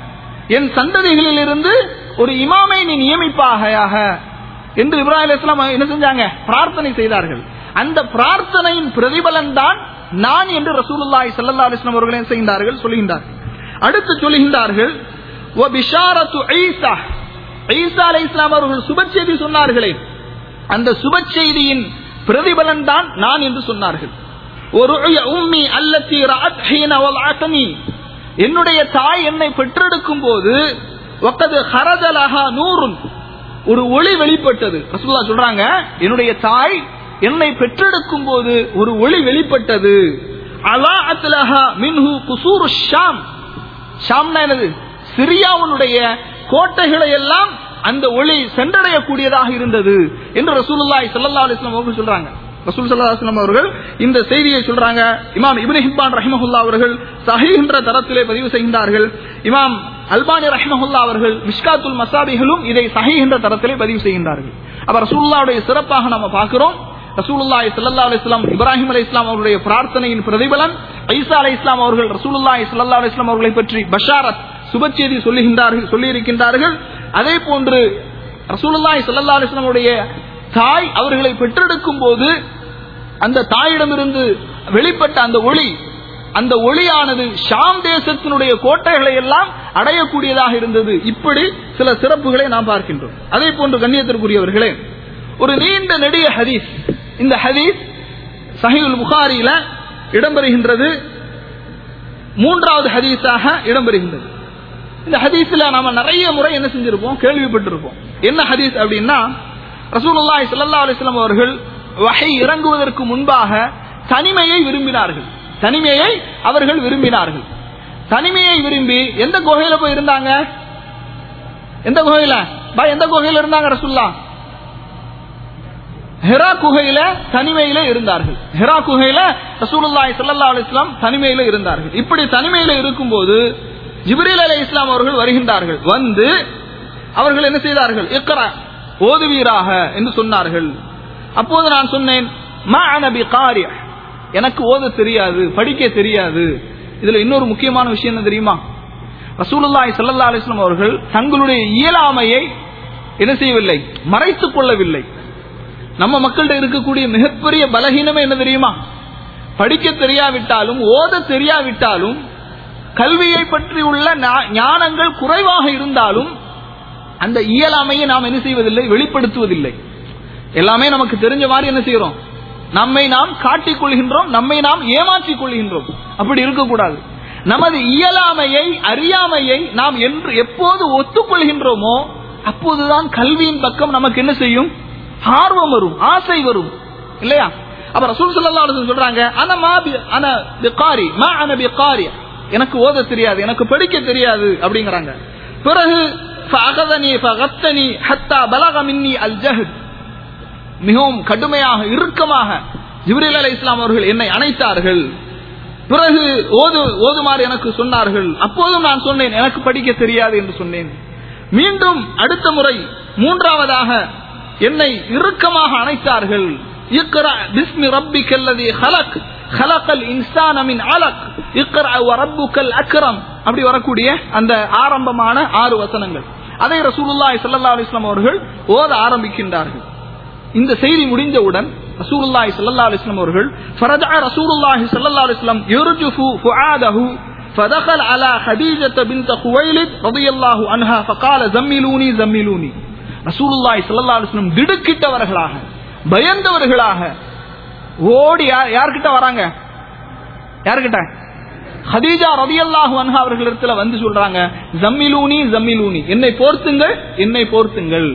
என் சந்ததிகளில் இருந்து ஒரு இமாமை நீ நியமிப்பாயாக என்று இப்ராஹிம் அலை இஸ்லாம் என்ன செஞ்சாங்க பிரார்த்தனை செய்தார்கள் அந்த பிரார்த்தனையின் பிரதிபலன் தான் நான் என்று ரசூலுல்லாஹி ஸல்லல்லாஹு அலைஹி வஸல்லம் அவர்கள் என்ன செய்கின்றார்கள் சொல்லுகின்றார்கள் அடுத்து சொல்லுகின்றார்கள் "வ பிஷாரத்து ஈசா ஈசா அலைஹிஸ்ஸலாம் அவர்கள் சுப செய்தி சொன்னார்களே அந்த சுப செய்தியின் பிரதிபலன் தான் நான் என்று சொன்னார்கள் ஒரு உம்மி அல்லத்தி ரஅத் ஹீன வல்அத்னி என்னுடைய தாய் என்னை பெற்றெடுக்கும் போது வக்கது ஹரஜலஹா நூறுன் ஒரு ஒளி வெளிப்பட்டது ரசூலுல்லாஹ் சொல்றாங்க என்னுடைய தாய் என்னை பெற்றெடுக்கும் போது ஒரு ஒளி வெளிப்பட்டது அலா அத்லஹா மின்ஹு குசூரு ஷாம் ஷாம்னா என்னது சிரியாவுடைய கோட்டைகளை எல்லாம் அந்த ஒளி சென்றடையக்கூடியதாக இருந்தது என்று ரசூலுல்லாஹி ஸல்லல்லாஹு அலைஹி வஸல்லம் அவர்கள் சொல்றாங்க ரசூல் ஸல்லல்லாஹு அலைஹி வஸல்லம் அவர்கள் இந்த செய்தியை சொல்றாங்க இமாம் இப்னு ஹிப்பான் ரஹிமஹுல்லா அவர்கள் சஹீஹ் என்ற தரத்திலே பதிவு செய்கின்றார்கள் இமாம் அல்பானி ரஹிமஹுல்லா அவர்கள் மிஷ்காத்துல் மசாபிகளும் இதை சஹீஹ் என்ற தரத்திலே பதிவு செய்கின்றார்கள் அப்ப ரசூலுல்லாஹ்வுடைய சிறப்பாக நம்ம பார்க்கிறோம் ரசூலுல்லாஹி ஸல்லல்லாஹு அலைஹி வஸல்லம் இப்ராஹிம் அலைஹிஸ்ஸலாம் அவருடைய பிரார்த்தனையின் பிரதிபலன் ஈசா அலைஹிஸ்ஸலாம் அவர்கள் ரசூலுல்லாஹி ஸல்லல்லாஹு அலைஹி வஸல்லம் அவர்களை பற்றி பஷாரத் சுபச்செய்தி சொல்லுகின்றார்கள் சொல்லி இருக்கின்றார்கள் அதே போன்று ரசூலுல்லாஹி ஸல்லல்லாஹு அலைஹி வஸல்லம் உடைய தாய் அவர்களை பெற்றெடுக்கும் போது அந்த தாயிடமிருந்து வெளிப்பட்ட அந்த ஒளி அந்த ஒளியானது ஷாம் தேசத்தினுடைய கோட்டைகளை எல்லாம் அடையக்கூடியதாக இருந்தது இப்படி சில சிறப்புகளை நாம் பார்க்கின்றோம் அதே போன்று கண்ணியத்திற்குரியவர்களே ஒரு நீண்ட நெடிய ஹதீஸ் இந்த ஹதீஸ் சஹீல் புகாரியில இடம்பெறுகின்றது மூன்றாவது ஹதீஸாக இடம்பெறுகின்றது இந்த ஹதீஸ்ல நாம நிறைய முறை என்ன செஞ்சிருப்போம் கேள்விப்பட்டிருப்போம் என்ன ஹதீஸ் அப்படின்னா ரசூலுல்லாஹி ஸல்லல்லாஹு அலைஹி வஸல்லம் அவர்கள் வஹை இறங்குவதற்கு முன்பாக தனிமையை விரும்பினார்கள் தனிமையை அவர்கள் விரும்பினார்கள் தனிமையை விரும்பி எந்த குகையில போய் இருந்தாங்க எந்த குகையில பா எந்த குகையில இருந்தாங்க ரசூல்லா ஹெரா குகையில தனிமையில இருந்தார்கள் ஹெரா குகையில ரசூலுல்லாஹி ஸல்லல்லாஹு அலைஹி வஸல்லம் தனிமையில இருந்தார்கள் இப்படி தனிமையில இருக்கும்போது ஜிப்ரீல் அலைஹி இஸ்லாம் அவர்கள் வருகின்றார்கள் வந்து அவர்கள் என்ன செய்தார்கள் இக்ரா ஓதுவீராக என்று சொன்னார்கள் அப்போது நான் சொன்னேன் மா அனபி காரிய எனக்கு ஓத தெரியாது படிக்க தெரியாது இதுல இன்னொரு முக்கியமான விஷயம் என்ன தெரியுமா ரசூலுல்லாஹி ஸல்லல்லாஹு அலைஹி வஸல்லம் அவர்கள் தங்களுடைய இயலாமையை என்ன செய்யவில்லை மறைத்துக் கொள்ளவில்லை நம்ம மக்கள்கிட்ட இருக்கக்கூடிய மிகப்பெரிய பலகீனமே என்ன தெரியுமா படிக்க தெரியாவிட்டாலும் ஓத தெரியாவிட்டாலும் கல்வியை பற்றி உள்ள ஞா- ஞானங்கள் குறைவாக இருந்தாலும் அந்த இயலாமையை நாம் என்ன செய்வதில்லை வெளிப்படுத்துவதில்லை எல்லாமே நமக்கு தெரிஞ்ச மாதிரி என்ன செய்யறோம் நம்மை நாம் காட்டிக் கொள்கின்றோம் நம்மை நாம் ஏமாற்றிக் கொள்கின்றோம் அப்படி இருக்கக்கூடாது நமது இயலாமையை அறியாமையை நாம் என்று எப்போது ஒத்துக்கொள்கின்றோமோ அப்போதுதான் கல்வியின் பக்கம் நமக்கு என்ன செய்யும் ஆர்வம் வரும் ஆசை வரும் இல்லையா அப்ப ரசூல் ஸல்லல்லாஹு அலைஹி வஸல்லம் சொல்றாங்க அன மா பி அன பிகாரி மா அன பிகாரி எனக்கு ஓத தெரியாது எனக்கு படிக்க தெரியாது அப்படிங்கறாங்க பிறகு ஃபஅகதனி ஃபகத்தனி ஹத்தா பலக மின்னி அல் ஜஹத் மிகவும் கடுமையாக இறுக்கமாக ஜிப்ரீல் அலை இஸ்லாம் அவர்கள் என்னை அணைத்தார்கள் பிறகு ஓது ஓதுமாறு எனக்கு சொன்னார்கள் அப்போதும் நான் சொன்னேன் எனக்கு படிக்க தெரியாது என்று சொன்னேன் மீண்டும் அடுத்த முறை மூன்றாவதாக என்னை இறுக்கமாக அணைத்தார்கள் இக்ரா பிஸ்மி ரப்பிக்கல்லதி ஹலக் ஹலக்கல் இன்சான மின் அலக் இக்ரா வ ரப்புக்கல் அக்ரம் அப்படி வரக்கூடிய அந்த ஆரம்பமான ஆறு வசனங்கள் அதை ரசூலுல்லாஹி ஸல்லல்லாஹு அலைஹி வஸல்லம் அவர்கள் ஓத ஆரம்பிக்கின்றார்கள் இந்த செய்தி முடிந்தவுடன் ரசூலுல்லாஹி ஸல்லல்லாஹு அலைஹி வஸல்லம் அவர்கள் ஃபரஜா ரசூலுல்லாஹி ஸல்லல்லாஹு அலைஹி வஸல்லம் யர்ஜுஃபு ஃபுஆதஹு فدخل على خديجة بنت خويلد رضي الله عنها فقال زملوني زملوني ரசூலுல்லாஹி ஸல்லல்லாஹு அலைஹி வஸல்லம் திடுக்கிட்டவர்களாக பயந்தவர்களாக ஓடி யார் யார்கிட்ட வராங்க யார்கிட்ட ஹதீஜா ரதியல்லாஹு அன்ஹா அவர்களிடத்துல வந்து சொல்றாங்க ஜம்மிலூனி ஜம்மிலூனி என்னை போர்த்துங்கள் என்னை போர்த்துங்கள்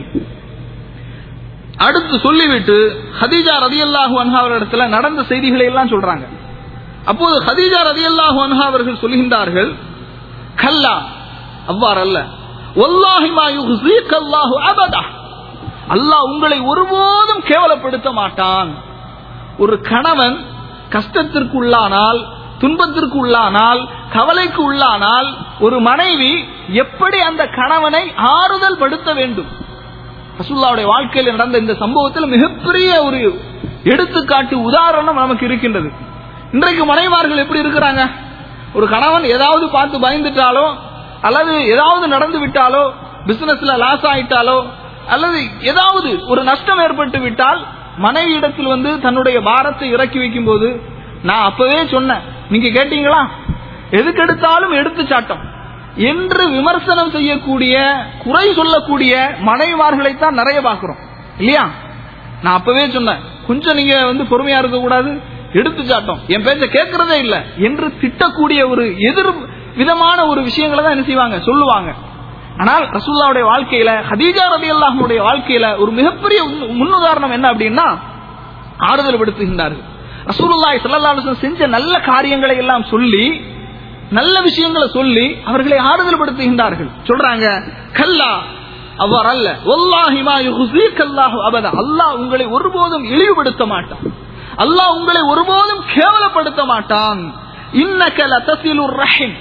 அடுத்து சொல்லிவிட்டு ஹதீஜா ரதியல்லாஹு அன்ஹா அவர்களிடத்துல நடந்த செய்திகளை எல்லாம் சொல்றாங்க அப்போது ஹதீஜா ரதியல்லாஹு அன்ஹா அவர்கள் சொல்கின்றார்கள் கல்லா அவ்வாறல்ல வல்லாஹி மா யுஹ்ஸீக அல்லாஹு அபதா அல்லாஹ் உங்களை ஒருபோதும் கேவலப்படுத்த மாட்டான் ஒரு கணவன் கஷ்டத்திற்கு உள்ளானால் துன்பத்திற்கு உள்ளானால் கவலைக்கு உள்ளானால் ஒரு மனைவி எப்படி அந்த கணவனை ஆறுதல் படுத்த வேண்டும் ரசூல்லாவுடைய வாழ்க்கையில் நடந்த இந்த சம்பவத்தில் மிகப்பெரிய ஒரு எடுத்துக்காட்டு உதாரணம் நமக்கு இருக்கின்றது இன்றைக்கு மனைவார்கள் எப்படி இருக்கிறாங்க ஒரு கணவன் ஏதாவது பார்த்து பயந்துட்டாலோ அல்லது ஏதாவது நடந்து விட்டாலோ பிசினஸ்ல லாஸ் ஆயிட்டாலோ அல்லது ஏதாவது ஒரு நஷ்டம் ஏற்பட்டு விட்டால் மனைவி இடத்தில் வந்து தன்னுடைய பாரத்தை இறக்கி வைக்கும் போது நான் அப்பவே சொன்னேன் நீங்க கேட்டீங்களா எதுக்கு எடுத்தாலும் எடுத்து சாட்டம் என்று விமர்சனம் செய்யக்கூடிய குறை சொல்லக்கூடிய மனைவார்களைத்தான் நிறைய பார்க்கிறோம் இல்லையா நான் அப்பவே சொன்னேன் கொஞ்சம் நீங்க வந்து பொறுமையா இருக்க கூடாது எடுத்து சாட்டம் என் பேச்ச கேட்கறதே இல்ல என்று திட்டக்கூடிய ஒரு எதிர் விதமான ஒரு விஷயங்களை தான் என்ன செய்வாங்க சொல்லுவாங்க ஆனால் ரசூல்லாவுடைய வாழ்க்கையில ஹதீஜா ரபி அல்லாஹனுடைய வாழ்க்கையில ஒரு மிகப்பெரிய உன்- முன்னுதாரணம் என்ன அப்படின்னா ஆறுதல் படுத்துகின்றார்கள் ரசூலுல்லாஹி ஸல்லல்லாஹு அலைஹி வஸல்லம் செஞ்ச நல்ல காரியங்களை எல்லாம் சொல்லி நல்ல விஷயங்களை சொல்லி அவர்களை ஆறுதல் படுத்துகின்றார்கள் சொல்றாங்க கல்லா அவ்வாறு அல்ல வல்லாஹி மா யுஹ்ஸீக அல்லாஹு அபதா அல்லாஹ் உங்களை ஒருபோதும் இழிவுபடுத்த மாட்டான் அல்லாஹ் உங்களை ஒருபோதும் கேவலப்படுத்த மாட்டான் இன்னக லதஸிலுர் ரஹிம்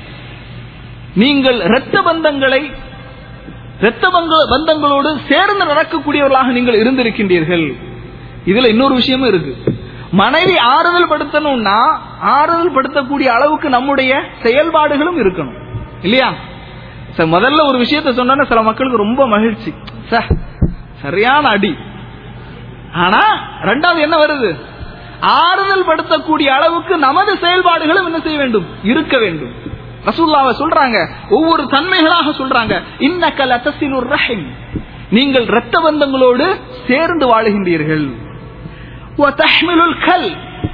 நீங்கள் இரத்த பந்தங்களை இரத்த பங்க- பந்தங்களோடு சேர்ந்து நடக்கக்கூடியவர்களாக நீங்கள் இருந்திருக்கின்றீர்கள் இதுல இன்னொரு விஷயமும் இருக்கு மனைவி ஆறுதல் படுத்தணும்னா ஆறுதல் படுத்தக்கூடிய அளவுக்கு நம்முடைய செயல்பாடுகளும் இருக்கணும் இல்லையா சார் முதல்ல ஒரு விஷயத்த சொன்னா சில மக்களுக்கு ரொம்ப மகிழ்ச்சி சார் சரியான அடி ஆனா ரெண்டாவது என்ன வருது ஆறுதல் படுத்தக்கூடிய அளவுக்கு நமது செயல்பாடுகளும் என்ன செய்ய வேண்டும் இருக்க வேண்டும் ரசூல்லாவை சொல்றாங்க ஒவ்வொரு தன்மைகளாக சொல்றாங்க இன்னக்க லதசிலுர் ரஹிம் நீங்கள் இரத்த பந்தங்களோடு சேர்ந்து வாழுகின்றீர்கள் வதஹ்மிலுல் கல்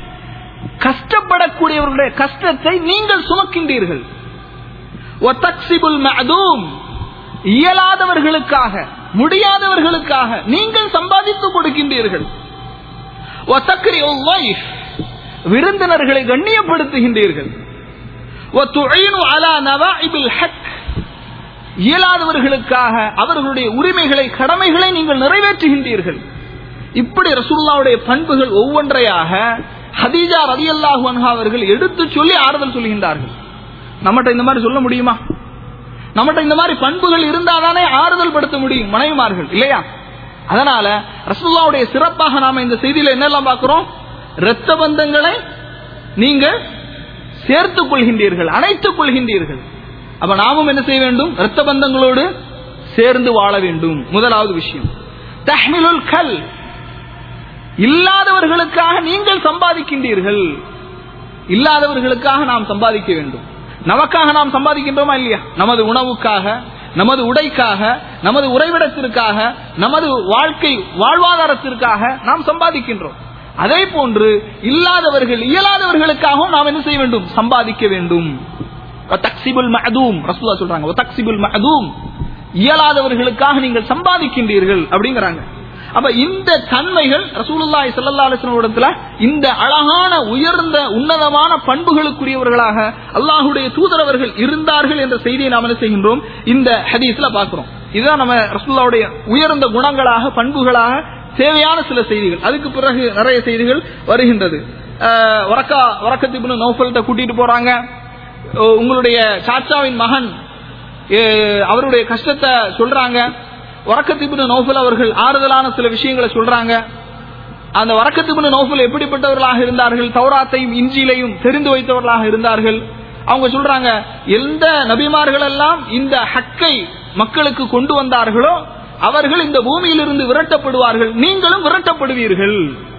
கஷ்டப்படக்கூடியவர்களுடைய கஷ்டத்தை நீங்கள் சுமக்கின்றீர்கள் வதக்ஸிபுல் மஅதூம் இயலாதவர்களுக்காக முடியாதவர்களுக்காக நீங்கள் சம்பாதித்து கொடுக்கின்றீர்கள் வதக்ரியுல் லைஃப் விருந்தினர்களை கண்ணியப்படுத்துகின்றீர்கள் வதுஈனு அலா நவாஇபில் ஹக் இயலாதவர்களுக்காக அவர்களுடைய உரிமைகளை கடமைகளை நீங்கள் நிறைவேற்றுகின்றீர்கள் இப்படி ரசூலுல்லாவுடைய பண்புகள் ஒவ்வொன்றையாக ஹதீஜா ரலியல்லாஹு அன்ஹா அவர்கள் எடுத்து சொல்லி ஆறுதல் சொல்லுகின்றார்கள் நம்மகிட்ட இந்த மாதிரி சொல்ல முடியுமா நம்மகிட்ட இந்த மாதிரி பண்புகள் இருந்தாதானே ஆறுதல் படுத்த முடியும் மனைவிமார்கள் இல்லையா அதனால ரசூலுல்லாவுடைய சிறப்பாக நாம இந்த செய்தியில என்னெல்லாம் பார்க்கிறோம் இரத்த பந்தங்களை நீங்க சேர்த்துக் கொள்கின்றீர்கள் அணைத்துக் கொள்கின்றீர்கள் அப்ப நாமும் என்ன செய்ய வேண்டும் இரத்த பந்தங்களோடு சேர்ந்து வாழ வேண்டும் முதலாவது விஷயம் தஹ்மிலுல் கல் இல்லாதவர்களுக்காக நீங்கள் சம்பாதிக்கின்றீர்கள் இல்லாதவர்களுக்காக நாம் சம்பாதிக்க வேண்டும் நமக்காக நாம் சம்பாதிக்கின்றோமா இல்லையா நமது உணவுக்காக நமது உடைக்காக நமது உறைவிடத்திற்காக நமது வாழ்க்கை வாழ்வாதாரத்திற்காக நாம் சம்பாதிக்கின்றோம் அதே போன்று இல்லாதவர்கள் இயலாதவர்களுக்காகவும் நாம் என்ன செய்ய வேண்டும் சம்பாதிக்க வேண்டும் தக்சிபுல் மஹதூம் ரசூலா சொல்றாங்க தக்சிபுல் மஹதூம் இயலாதவர்களுக்காக நீங்கள் சம்பாதிக்கின்றீர்கள் அப்படிங்கிறாங்க அப்ப இந்த தன்மைகள் ரசூலுல்லாஹி ஸல்லல்லாஹு அலைஹி வஸல்லம் இடத்துல இந்த அழகான உயர்ந்த உன்னதமான பண்புகளுக்குரியவர்களாக அல்லாஹ்வுடைய தூதரவர்கள் இருந்தார்கள் என்ற செய்தியை நாம் என்ன செய்கின்றோம் இந்த ஹதீஸ்ல பார்க்கிறோம் இதுதான் நம்ம ரசூலுல்லாஹ்வுடைய உயர்ந்த குணங்களாக பண்புகளாக தேவையான சில செய்திகள் அதுக்கு பிறகு நிறைய செய்திகள் வருகின்றது அஹ், வரக்கா வரக்கத்திபுன்னு நௌஃபல்கிட்ட கூட்டிட்டு போறாங்க அஹ், உங்களுடைய சாச்சாவின் மகன் அஹ், அவருடைய கஷ்டத்தை சொல்றாங்க வரக்கத்திபுன்னு நௌஃபல் அவர்கள் ஆறுதலான சில விஷயங்களை சொல்றாங்க அந்த வரக்கத்திபுன்னு நௌஃபல் எப்படிப்பட்டவர்களாக இருந்தார்கள் தௌராத்தையும் இஞ்சிலையும் தெரிந்து வைத்தவர்களாக இருந்தார்கள் அவங்க சொல்றாங்க எந்த நபிமார்கள் எல்லாம் இந்த ஹக்கை மக்களுக்கு கொண்டு வந்தார்களோ அவர்கள் இந்த பூமியிலிருந்து விரட்டப்படுவார்கள் நீங்களும் விரட்டப்படுவீர்கள்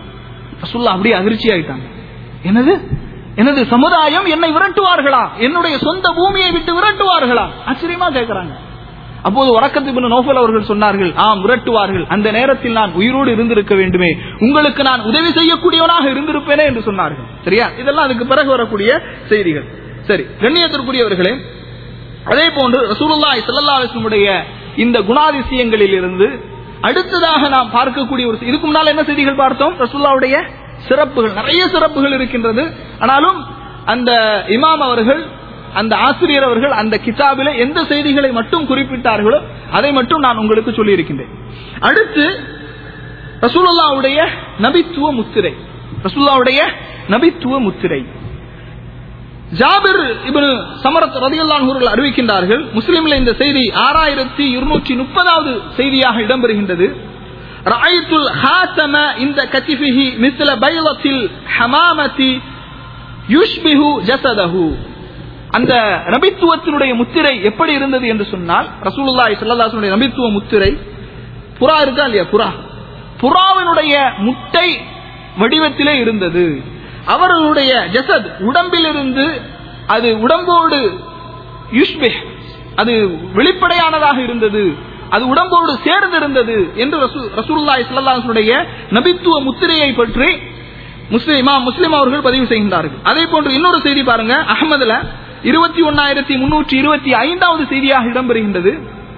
ரசூல்லா அப்படியே அதிர்ச்சி ஆயிட்டாங்க என்னது எனது சமுதாயம் என்னை விரட்டுவார்களா என்னுடைய சொந்த பூமியை விட்டு விரட்டுவார்களா ஆச்சரியமா கேட்கிறாங்க அப்போது வரக்கத்து நோஃபல் அவர்கள் சொன்னார்கள் ஆம் விரட்டுவார்கள் அந்த நேரத்தில் நான் உயிரோடு இருந்திருக்க வேண்டுமே உங்களுக்கு நான் உதவி செய்யக்கூடியவனாக இருந்திருப்பேனே என்று சொன்னார்கள் சரியா இதெல்லாம் அதுக்கு பிறகு வரக்கூடிய செய்திகள் சரி கண்ணியத்திற்குரியவர்களே அதே போன்று ரசூலுல்லாஹி ஸல்லல்லாஹு அலைஹி வஸல்லம் இந்த குணாதிசயங்களில் இருந்து அடுத்ததாக நாம் பார்க்கக்கூடிய ஒரு இதுக்கு முன்னால் என்ன செய்திகள் பார்த்தோம் ரசூலுல்லாவுடைய சிறப்புகள் நிறைய சிறப்புகள் இருக்கின்றது ஆனாலும் அந்த இமாம் அவர்கள் அந்த ஆசிரியர் அவர்கள் அந்த கிதாபில எந்த செய்திகளை மட்டும் குறிப்பிட்டார்களோ அதை மட்டும் நான் உங்களுக்கு சொல்லி இருக்கின்றேன் அடுத்து ரசூலுல்லாவுடைய நபித்துவ முத்திரை ரசூலுல்லாவுடைய நபித்துவ முத்திரை ஜாபிர் இப்னு சமரத் ரதியுல்லான் அவர்கள் அறிவிக்கின்றார்கள் முஸ்லிம்ல இந்த செய்தி ஆறாயிரத்தி இருநூற்றி முப்பதாவது செய்தியாக இடம்பெறுகின்றது ரஅய்துல் ஹாத்தம இந்த கத்திஃபிஹி மிஸ்ல பைலத்தில் ஹமாமதி யுஷ்பிஹு ஜசதஹு அந்த நபித்துவத்தினுடைய முத்திரை எப்படி இருந்தது என்று சொன்னால் ரசூலுல்லாஹி ஸல்லல்லாஹு அலைஹி நபித்துவ முத்திரை புறா இருக்கா இல்லையா புறா புறாவினுடைய முட்டை வடிவத்திலே இருந்தது அவர்களுடைய ஜசத் உடம்பிலிருந்து அது உடம்போடு யுஷ்பே அது வெளிப்படையானதாக இருந்தது அது உடம்போடு சேர்ந்திருந்தது என்று ரசூலுல்லாஹி ஸல்லல்லாஹுடைய நபித்துவ முத்திரையை பற்றி முஸ்லிம் இமாம் முஸ்லிம் அவர்கள் பதிவு செய்கின்றார்கள் அதே போன்று இன்னொரு செய்தி பாருங்க அகமதுல இருபத்தி ஒன்னாயிரத்தி முன்னூற்றி இருபத்தி ஐந்தாவது செய்தியாக இடம்பெறுகின்றது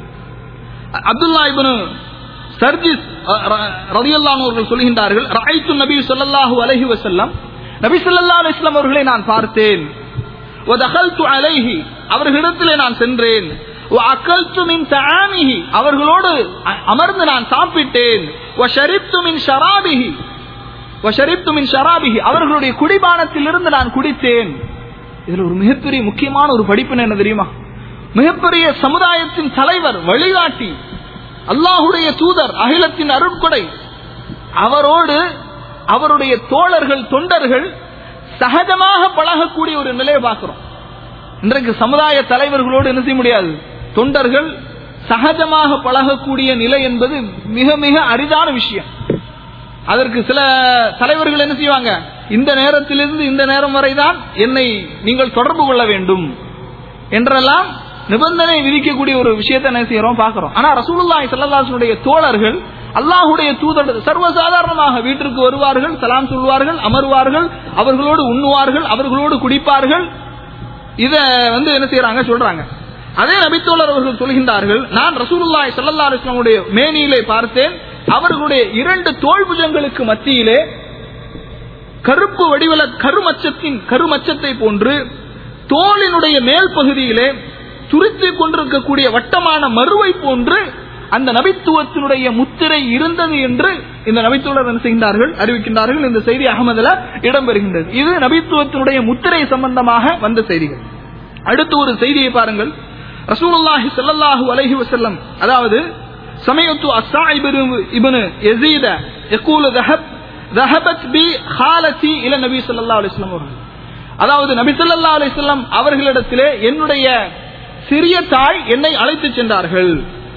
அப்துல்லா இப்னு சர்ஜிஸ் ரதியல்லான் அவர்கள் சொல்கின்றார்கள் ராய்த்து நபி ஸல்லல்லாஹு அலைஹி வஸல்லம் நபி ஸல்லல்லாஹு அலைஹி வஸல்லம் அவர்களை நான் பார்த்தேன் வதகல்து அலைஹி அவர்களிடத்திலே நான் சென்றேன் வஅக்கல்து மின் தஆமிஹி அவர்களோடு அமர்ந்து நான் சாப்பிட்டேன் வஷரிப்து மின் ஷராபிஹி வஷரிப்து மின் ஷராபிஹி அவர்களுடைய குடிபானத்திலிருந்து நான் குடித்தேன் இதுல ஒரு மிகப்பெரிய முக்கியமான ஒரு படிப்பு என்ன தெரியுமா மிகப்பெரிய சமுதாயத்தின் தலைவர் வழிகாட்டி அல்லாஹுடைய தூதர் அகிலத்தின் அருட்கொடை அவரோடு அவருடைய தோழர்கள் தொண்டர்கள் சகஜமாக பழகக்கூடிய ஒரு நிலையை பார்க்கிறோம் இன்றைக்கு சமுதாய தலைவர்களோடு என்ன செய்ய முடியாது தொண்டர்கள் சகஜமாக பழகக்கூடிய நிலை என்பது மிக மிக அரிதான விஷயம் அதற்கு சில தலைவர்கள் என்ன செய்வாங்க இந்த நேரத்திலிருந்து இந்த நேரம் வரைதான் என்னை நீங்கள் தொடர்பு கொள்ள வேண்டும் என்றெல்லாம் நிபந்தனை விதிக்கக்கூடிய ஒரு விஷயத்தை என்ன செய்யறோம் பார்க்கிறோம் ஆனா ரசூலுல்லாஹி ஸல்லல்லாஹு தோழர்கள் அல்லாஹுடைய தூதர் சர்வசாதாரணமாக வீட்டிற்கு வருவார்கள் சலாம் சொல்வார்கள் அமர்வார்கள் அவர்களோடு உண்ணுவார்கள் அவர்களோடு குடிப்பார்கள் இத வந்து என்ன செய்யறாங்க சொல்றாங்க அதே நபித்தோழர் அவர்கள் சொல்கின்றார்கள் நான் ரசூலுல்லாஹி ஸல்லல்லாஹு அலைஹி வஸல்லம் மேனியிலே பார்த்தேன் அவர்களுடைய இரண்டு தோல்புஜங்களுக்கு மத்தியிலே கருப்பு வடிவல கருமச்சத்தின் கருமச்சத்தை போன்று தோளினுடைய மேல் பகுதியிலே துருத்திக் கொண்டிருக்கக்கூடிய வட்டமான மறுவை போன்று அந்த நபித்துவத்தினுடைய முத்திரை இருந்தது என்று இந்த நபித்துவர் என்ன செய்கின்றார்கள் அறிவிக்கின்றார்கள் இந்த செய்தி அகமதுல இடம்பெறுகின்றது இது நபித்துவத்தினுடைய முத்திரை சம்பந்தமாக வந்த செய்திகள் அடுத்து ஒரு செய்தியை பாருங்கள் ரசூலுல்லாஹி ஸல்லல்லாஹு அலைஹி வஸல்லம் அதாவது சமயத்து அஸ்ஸாயிப் இப்னு யஸீத யகூலு ذهب ذهبت بي خالتي الى النبي صلى الله عليه وسلم அவர்கள் அதாவது நபி ஸல்லல்லாஹு அலைஹி வஸல்லம் அவர்களிடத்திலே என்னுடைய சிறிய தாய் என்னை அழைத்து சென்றார்கள்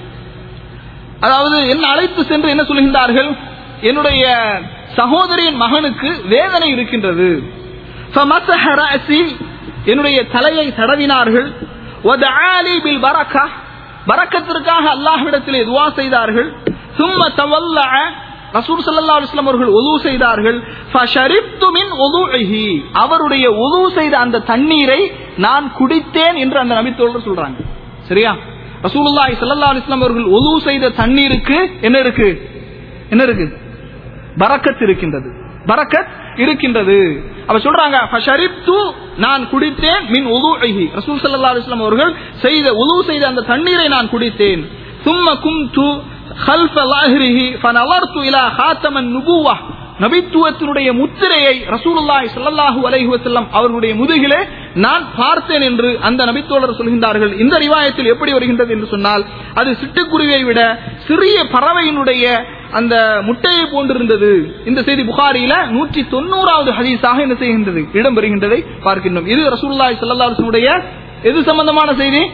அதாவது என்ன அழைத்து சென்று என்ன சொல்கின்றார்கள் என்னுடைய சகோதரியின் மகனுக்கு வேதனை இருக்கின்றது فمسح رأسي என்னுடைய தலையை தடவினார்கள் وَدَعَالِي بِالْبَرَكَةِ பரக்கத்திற்காக அல்லாஹ்விடத்திலே துவா செய்தார்கள் ثُمَّ تَوَلَّعَ ரசூல் ஸல்லல்லாஹு அலைஹி வஸல்லம் அவர்கள் உது செய்தார்கள் ஃபஷரிப்து மின் உதுஇஹி அவருடைய உது செய்த அந்த தண்ணீரை நான் குடித்தேன் என்று அந்த நபி தோழர் சொல்றாங்க சரியா ரசூலுல்லாஹி ஸல்லல்லாஹு அலைஹி வஸல்லம் அவர்கள் உது செய்த தண்ணீருக்கு என்ன இருக்கு என்ன இருக்கு பரக்கத் இருக்கின்றது பரக்கத் இருக்கின்றது அவ சொல்றாங்க ஃபஷரிப்து நான் குடித்தேன் மின் உதுஇஹி ரசூல் ஸல்லல்லாஹு அலைஹி வஸல்லம் அவர்கள் செய்த உது செய்த அந்த தண்ணீரை நான் குடித்தேன் ثم كنت خلف ظاهره فنظرت الى خاتم النبوة நபித்துவத்தினுடைய முத்திரையை ரசூலுல்லாஹி ஸல்லல்லாஹு அலைஹி வஸல்லம் அவர்களுடைய முதுகிலே நான் பார்த்தேன் என்று அந்த நபித்தோழர் சொல்கின்றார்கள் இந்த ரிவாயத்தில் எப்படி வருகின்றது என்று சொன்னால் அது சிட்டுக்குருவியை விட சிறிய பறவையினுடைய அந்த முட்டையை போன்றிருந்தது இந்த செய்தி புகாரியில நூற்றி தொண்ணூறாவது ஹதீஸாக என்ன செய்கின்றது இடம்பெறுகின்றதை பார்க்கின்றோம் இது ரசூலுல்லாஹி ஸல்லல்லாஹு அலைஹி வஸல்லுடைய எது சம்பந்தமான செய்தி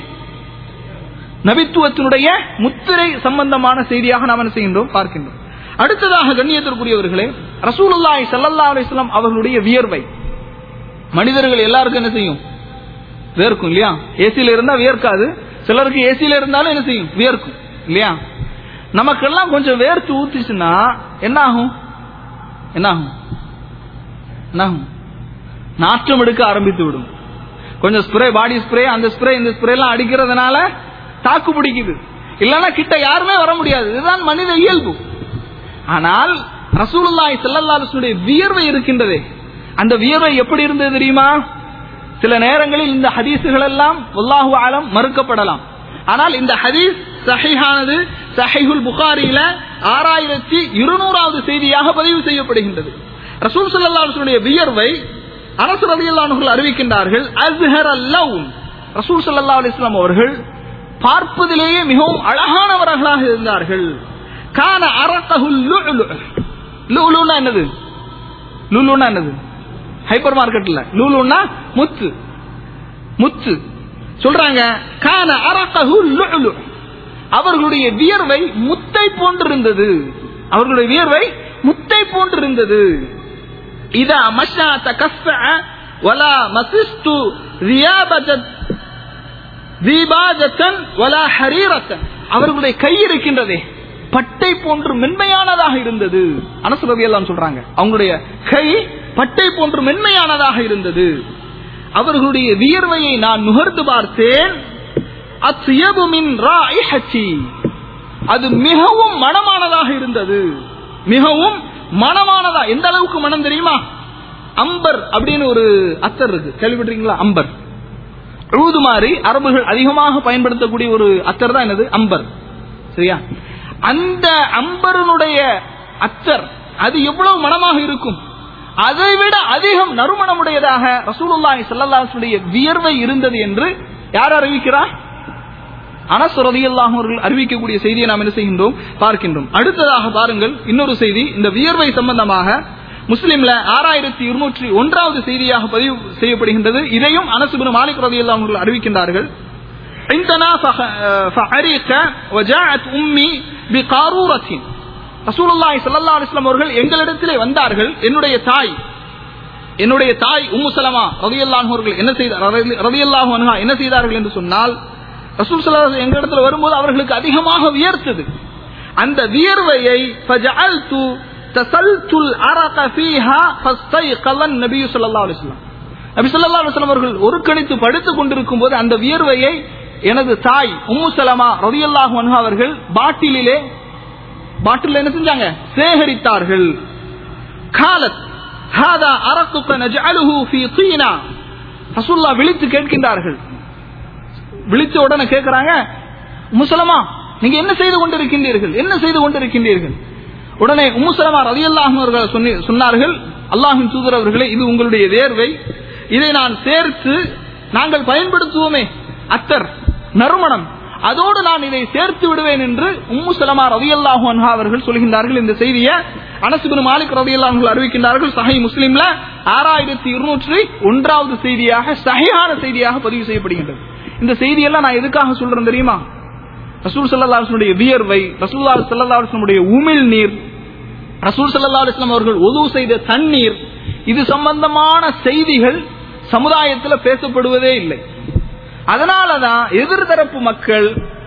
நபித்துவத்தினுடைய முத்திரை சம்பந்தமான செய்தியாக நாம் என்ன செய்கின்றோம் பார்க்கின்றோம் அடுத்ததாக கண்ணியத்திற்குரியவர்களே ரசூலுல்லாஹி ஸல்லல்லாஹு அலைஹி வஸல்லம் அவர்களுடைய வியர்வை மனிதர்கள் எல்லாருக்கும் என்ன செய்யும் வேர்க்கும் இல்லையா ஏசியில இருந்தா வியர்க்காது சிலருக்கு ஏசியில இருந்தாலும் என்ன செய்யும் வியர்க்கும் இல்லையா நமக்கெல்லாம் கொஞ்சம் வேர்த்து ஊத்துச்சுன்னா என்ன ஆகும் என்ன ஆகும் என்ன ஆகும் நாற்றம் எடுக்க ஆரம்பித்து விடும் கொஞ்சம் ஸ்ப்ரே பாடி ஸ்ப்ரே அந்த ஸ்ப்ரே இந்த ஸ்ப்ரே எல்லாம் அடிக்கிறதுனால தாக்கு பிடிக்குது இல்லைன்னா கிட்ட யாருமே வர முடியாது இதுதான் மனித இயல்பு ஆனால் ரசூலுல்லாஹி ஸல்லல்லாஹு அலைஹி வஸல்லம் வியர்வை இருக்கின்றதே அந்த வியர்வை எப்படி இருந்தது தெரியுமா சில நேரங்களில் இந்த ஹதீசுகள் எல்லாம் வல்லாஹு ஆலம் மறுக்கப்படலாம் ஆனால் இந்த ஹதீஸ் சஹீஹானது சஹீஹுல் புகாரியில ஆறாயிரத்தி இருநூறாவது செய்தியாக பதிவு செய்யப்படுகின்றது ரசூல் ஸல்லல்லாஹு அலைஹி வஸல்லம் வியர்வை அரசு ரலியல்லாஹு அறிவிக்கின்றார்கள் அஸ்ஹர் அல்லவுன் ரசூல் ஸல்லல்லாஹு அலைஹி வஸல்லம் அவர்கள் பார்ப்பதிலேயே மிகவும் அழகானவர்களாக இருந்தார்கள் கான அரக்கஹுல் லுஅலு லுலுனா என்னது லுலுனா என்னது ஹைப்பர் மார்க்கெட்ல லுலுனா முத்து முத்து சொல்றாங்க கான அரக்கஹு லுஅலு அவர்களுடைய வியர்வை முத்தை போன்றிருந்தது அவர்களுடைய வியர்வை முத்தை போன்றிருந்தது இதா மஷா தகஸ்ஸ வலா மசிஸ்து ரியாபஜத் தீபாஜத்தன் வலா ஹரீரத்தன் அவர்களுடைய கை இருக்கின்றதே பட்டை போன்று மென்மையானதாக இருந்தது அனசுரவி எல்லாம் சொல்றாங்க அவங்களுடைய கை பட்டை போன்று மென்மையானதாக இருந்தது அவர்களுடைய வியர்வையை நான் நுகர்ந்து பார்த்தேன் அத்யபு மின் ராயிஹத்தி அது மிகவும் மனமானதாக இருந்தது மிகவும் மனமானதா எந்த அளவுக்கு மனம் தெரியுமா அம்பர் அப்படின்னு ஒரு அத்தர் இருக்கு கேள்விப்பட்டிருக்கீங்களா அம்பர் உழுதுமாறி அரபுகள் அதிகமாக பயன்படுத்தக்கூடிய ஒரு அத்தர் தான் என்னது அம்பர் சரியா அந்த அம்பரனுடைய அத்தர் அது எவ்வளவு மனமாக இருக்கும் அதை விட அதிகம் நறுமணமுடையதாக ரசூலுல்லாஹி ஸல்லல்லாஹுடைய வியர்வை இருந்தது என்று யார் அறிவிக்கிறார் அனஸ் ரலியல்லாஹு அவர்கள் அறிவிக்கக்கூடிய செய்தியை நாம் என்ன செய்கின்றோம் பார்க்கின்றோம் அடுத்ததாக பாருங்கள் இன்னொரு செய்தி இந்த வியர்வை சம்பந்தமாக முஸ்லிம்ல ஆறாயிரத்தி இருநூற்றி ஒன்றாவது செய்தியாக பதிவு செய்யப்படுகின்றது இதையும் அனசுபின் மாலிக் ரலியல்லாஹு அவர்கள் அறிவிக்கின்றார்கள் عندنا فعريق وجاءت أمي بقارورة ரசூலுல்லாஹி ஸல்லல்லாஹு அலைஹி வஸல்லம் அவர்கள் எங்களிடத்திலே வந்தார்கள் என்னுடைய தாய் என்னுடைய தாய் உம்மு சலமா ரலியல்லாஹு அவர்கள் என்ன செய்தார் ரலியல்லாஹு அன்ஹா என்ன செய்தார்கள் என்று சொன்னால் ரசூல் ஸல்லல்லாஹு எங்களிடத்தில் வரும்போது அவர்களுக்கு அதிகமாக வியர்த்தது அந்த வியர்வையை ஃபஜஅல்து தசல்துல் அரக ஃபீஹா ஃபஸ்தைகல நபி ஸல்லல்லாஹு அலைஹி வஸல்லம் நபி ஸல்லல்லாஹு அலைஹி வஸல்லம் அவர்கள் ஒரு கணித்து படுத்துக் கொண்டிருக்கும் போது அந்த வியர்வையை எனது தாய் உம்மு சலமா ரலியல்லாஹு அன்ஹா அவர்கள் பாட்டிலிலே பாட்டில் என்ன செஞ்சாங்க சேகரித்தார்கள் காலத் ஹாதா அரக்குக்க நஜஅலுஹு ஃபீ தீனா ரசூலுல்லாஹ் விழித்து கேட்கின்றார்கள் விழிச்ச உடனே கேட்கிறாங்க முசலமா நீங்க என்ன செய்து கொண்டிருக்கின்றீர்கள் என்ன செய்து கொண்டிருக்கின்றீர்கள் உடனே உம்முசலமா ரதியல்லாஹு அவர்கள் சொன்னி- சொன்னார்கள் அல்லாஹின் தூதர் அவர்களே இது உங்களுடைய வேர்வை இதை நான் சேர்த்து நாங்கள் பயன்படுத்துவோமே அத்தர் நறுமணம் அதோடு நான் இதை சேர்த்து விடுவேன் என்று உம்மு சலமா ரதியல்லாஹு அன்ஹா அவர்கள் சொல்கின்றார்கள் இந்த செய்தியை அனசுபின் மாலிக் ரதியல்லாஹு அவர்கள் அறிவிக்கின்றார்கள் சஹி முஸ்லிம்ல ஆறாயிரத்தி இருநூற்றி ஒன்றாவது செய்தியாக சஹியான செய்தியாக பதிவு செய்யப்படுகின்றது இந்த செய்தியெல்லாம் நான் எதுக்காக சொல்றேன் தெரியுமா ரசூல் சல்லா அலுவலுடைய வியர்வை ரசூல்லா சல்லா அலுவலுடைய உமிழ் நீர் ரசூல் சல்லா அலுவலாம் அவர்கள் ஒது செய்த தண்ணீர் இது சம்பந்தமான செய்திகள் சமுதாயத்தில் பேசப்படுவதே இல்லை அதனாலதான் எதிர்தரப்பு மக்கள்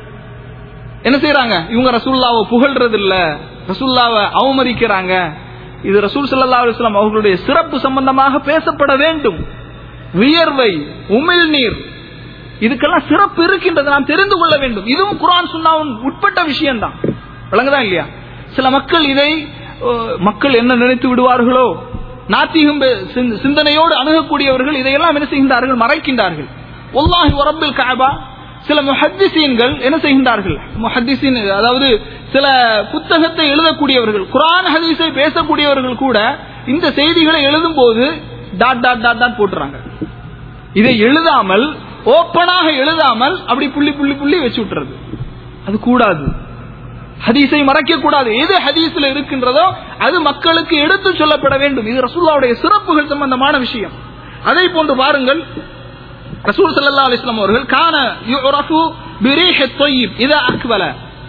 என்ன செய்யறாங்க இவங்க ரசூல்லாவை புகழ்றது இல்ல ரசூல்லாவை அவமதிக்கிறாங்க இது ரசூல் சல்லா அலுவலாம் அவர்களுடைய சிறப்பு சம்பந்தமாக பேசப்பட வேண்டும் வியர்வை உமிழ்நீர் இதுக்கெல்லாம் சிறப்பு இருக்கின்றது நாம் தெரிந்து கொள்ள வேண்டும் இதுவும் குரான் சுன்னாவும் உட்பட்ட விஷயம்தான் விளங்குதா இல்லையா சில மக்கள் இதை அஹ், மக்கள் என்ன நினைத்து விடுவார்களோ நாத்திகம் பெ- சிந்த- சிந்தனையோடு அணுகக்கூடியவர்கள் இதையெல்லாம் என்ன செய்கின்றார்கள் மறைக்கின்றார்கள் ஒல்லாஹி வரப்பில் காபா சில முஹத்திசீன்கள் என்ன செய்கின்றார்கள் முஹத்திசீன் அதாவது சில புத்தகத்தை எழுதக்கூடியவர்கள் குரான் ஹதீஸை பேசக்கூடியவர்கள் கூட இந்த செய்திகளை எழுதும் போது டாட் டாட் டாட் டாட் போட்டுறாங்க இதை எழுதாமல் ஓப்பனாக எழுதாமல் அப்படி புள்ளி புள்ளி புள்ளி வச்சு விட்டுறது அது கூடாது ஹதீஸை மறைக்க கூடாது எது ஹதீஸ்ல இருக்கின்றதோ அது மக்களுக்கு எடுத்து சொல்லப்பட வேண்டும் இது ரசூல்லாவுடைய சிறப்புகள் சம்பந்தமான விஷயம் அதை போன்று பாருங்கள் ரசூல் ஸல்லல்லாஹு அலைஹி வஸல்லம் அவர்கள் கான யுரஃபு பிரீஹ் தொய்யிப் இதா அக்வல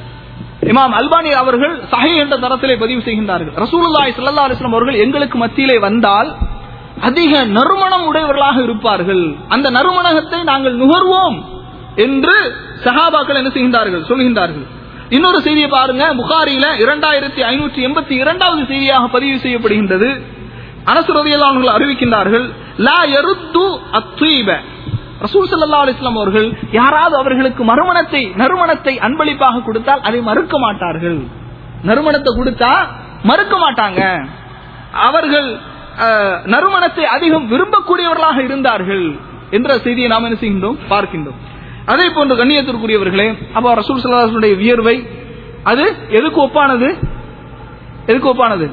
இமாம் அல்பானி அவர்கள் சஹி என்ற தரத்திலே பதிவு செய்கின்றார்கள் ரசூலுல்லாஹி ஸல்லல்லாஹு அலைஹி வஸல்லம் அவர்கள் எங்களுக்கு மத்தியிலே வந்தால் அதிக நறுமணம் உடையவர்களாக இருப்பார்கள் அந்த நறுமணத்தை நாங்கள் நுகர்வோம் என்று சஹாபாக்கள் என்ன செய்கின்றார்கள் சொல்கின்றார்கள் இன்னொரு செய்தியை பாருங்க புகாரியில இரண்டாயிரத்தி ஐநூற்றி எண்பத்தி இரண்டாவது செய்தியாக பதிவு செய்யப்படுகின்றது அனசுரதியல்லாளர்கள் அறிவிக்கின்றார்கள் லா எருத்து அத்தீப ரசூல் ஸல்லல்லாஹு அலைஹி வஸல்லம் அவர்கள் யாராவது அவர்களுக்கு மறுமணத்தை நறுமணத்தை அன்பளிப்பாக கொடுத்தால் அதை மறுக்க மாட்டார்கள் நறுமணத்தை கொடுத்தா மறுக்க மாட்டாங்க அவர்கள் அஹ், நறுமணத்தை அதிகம் விரும்பக்கூடியவர்களாக இருந்தார்கள் என்ற செய்தியை நாம் என்ன செய்கின்றோம் பார்க்கின்றோம் அதே போன்று கண்ணியத்திற்குரியவர்களே அப்போ ரசூல் சல்லாஹுடைய வியர்வை அது எதுக்கு ஒப்பானது எதுக்கு ஒப்பானது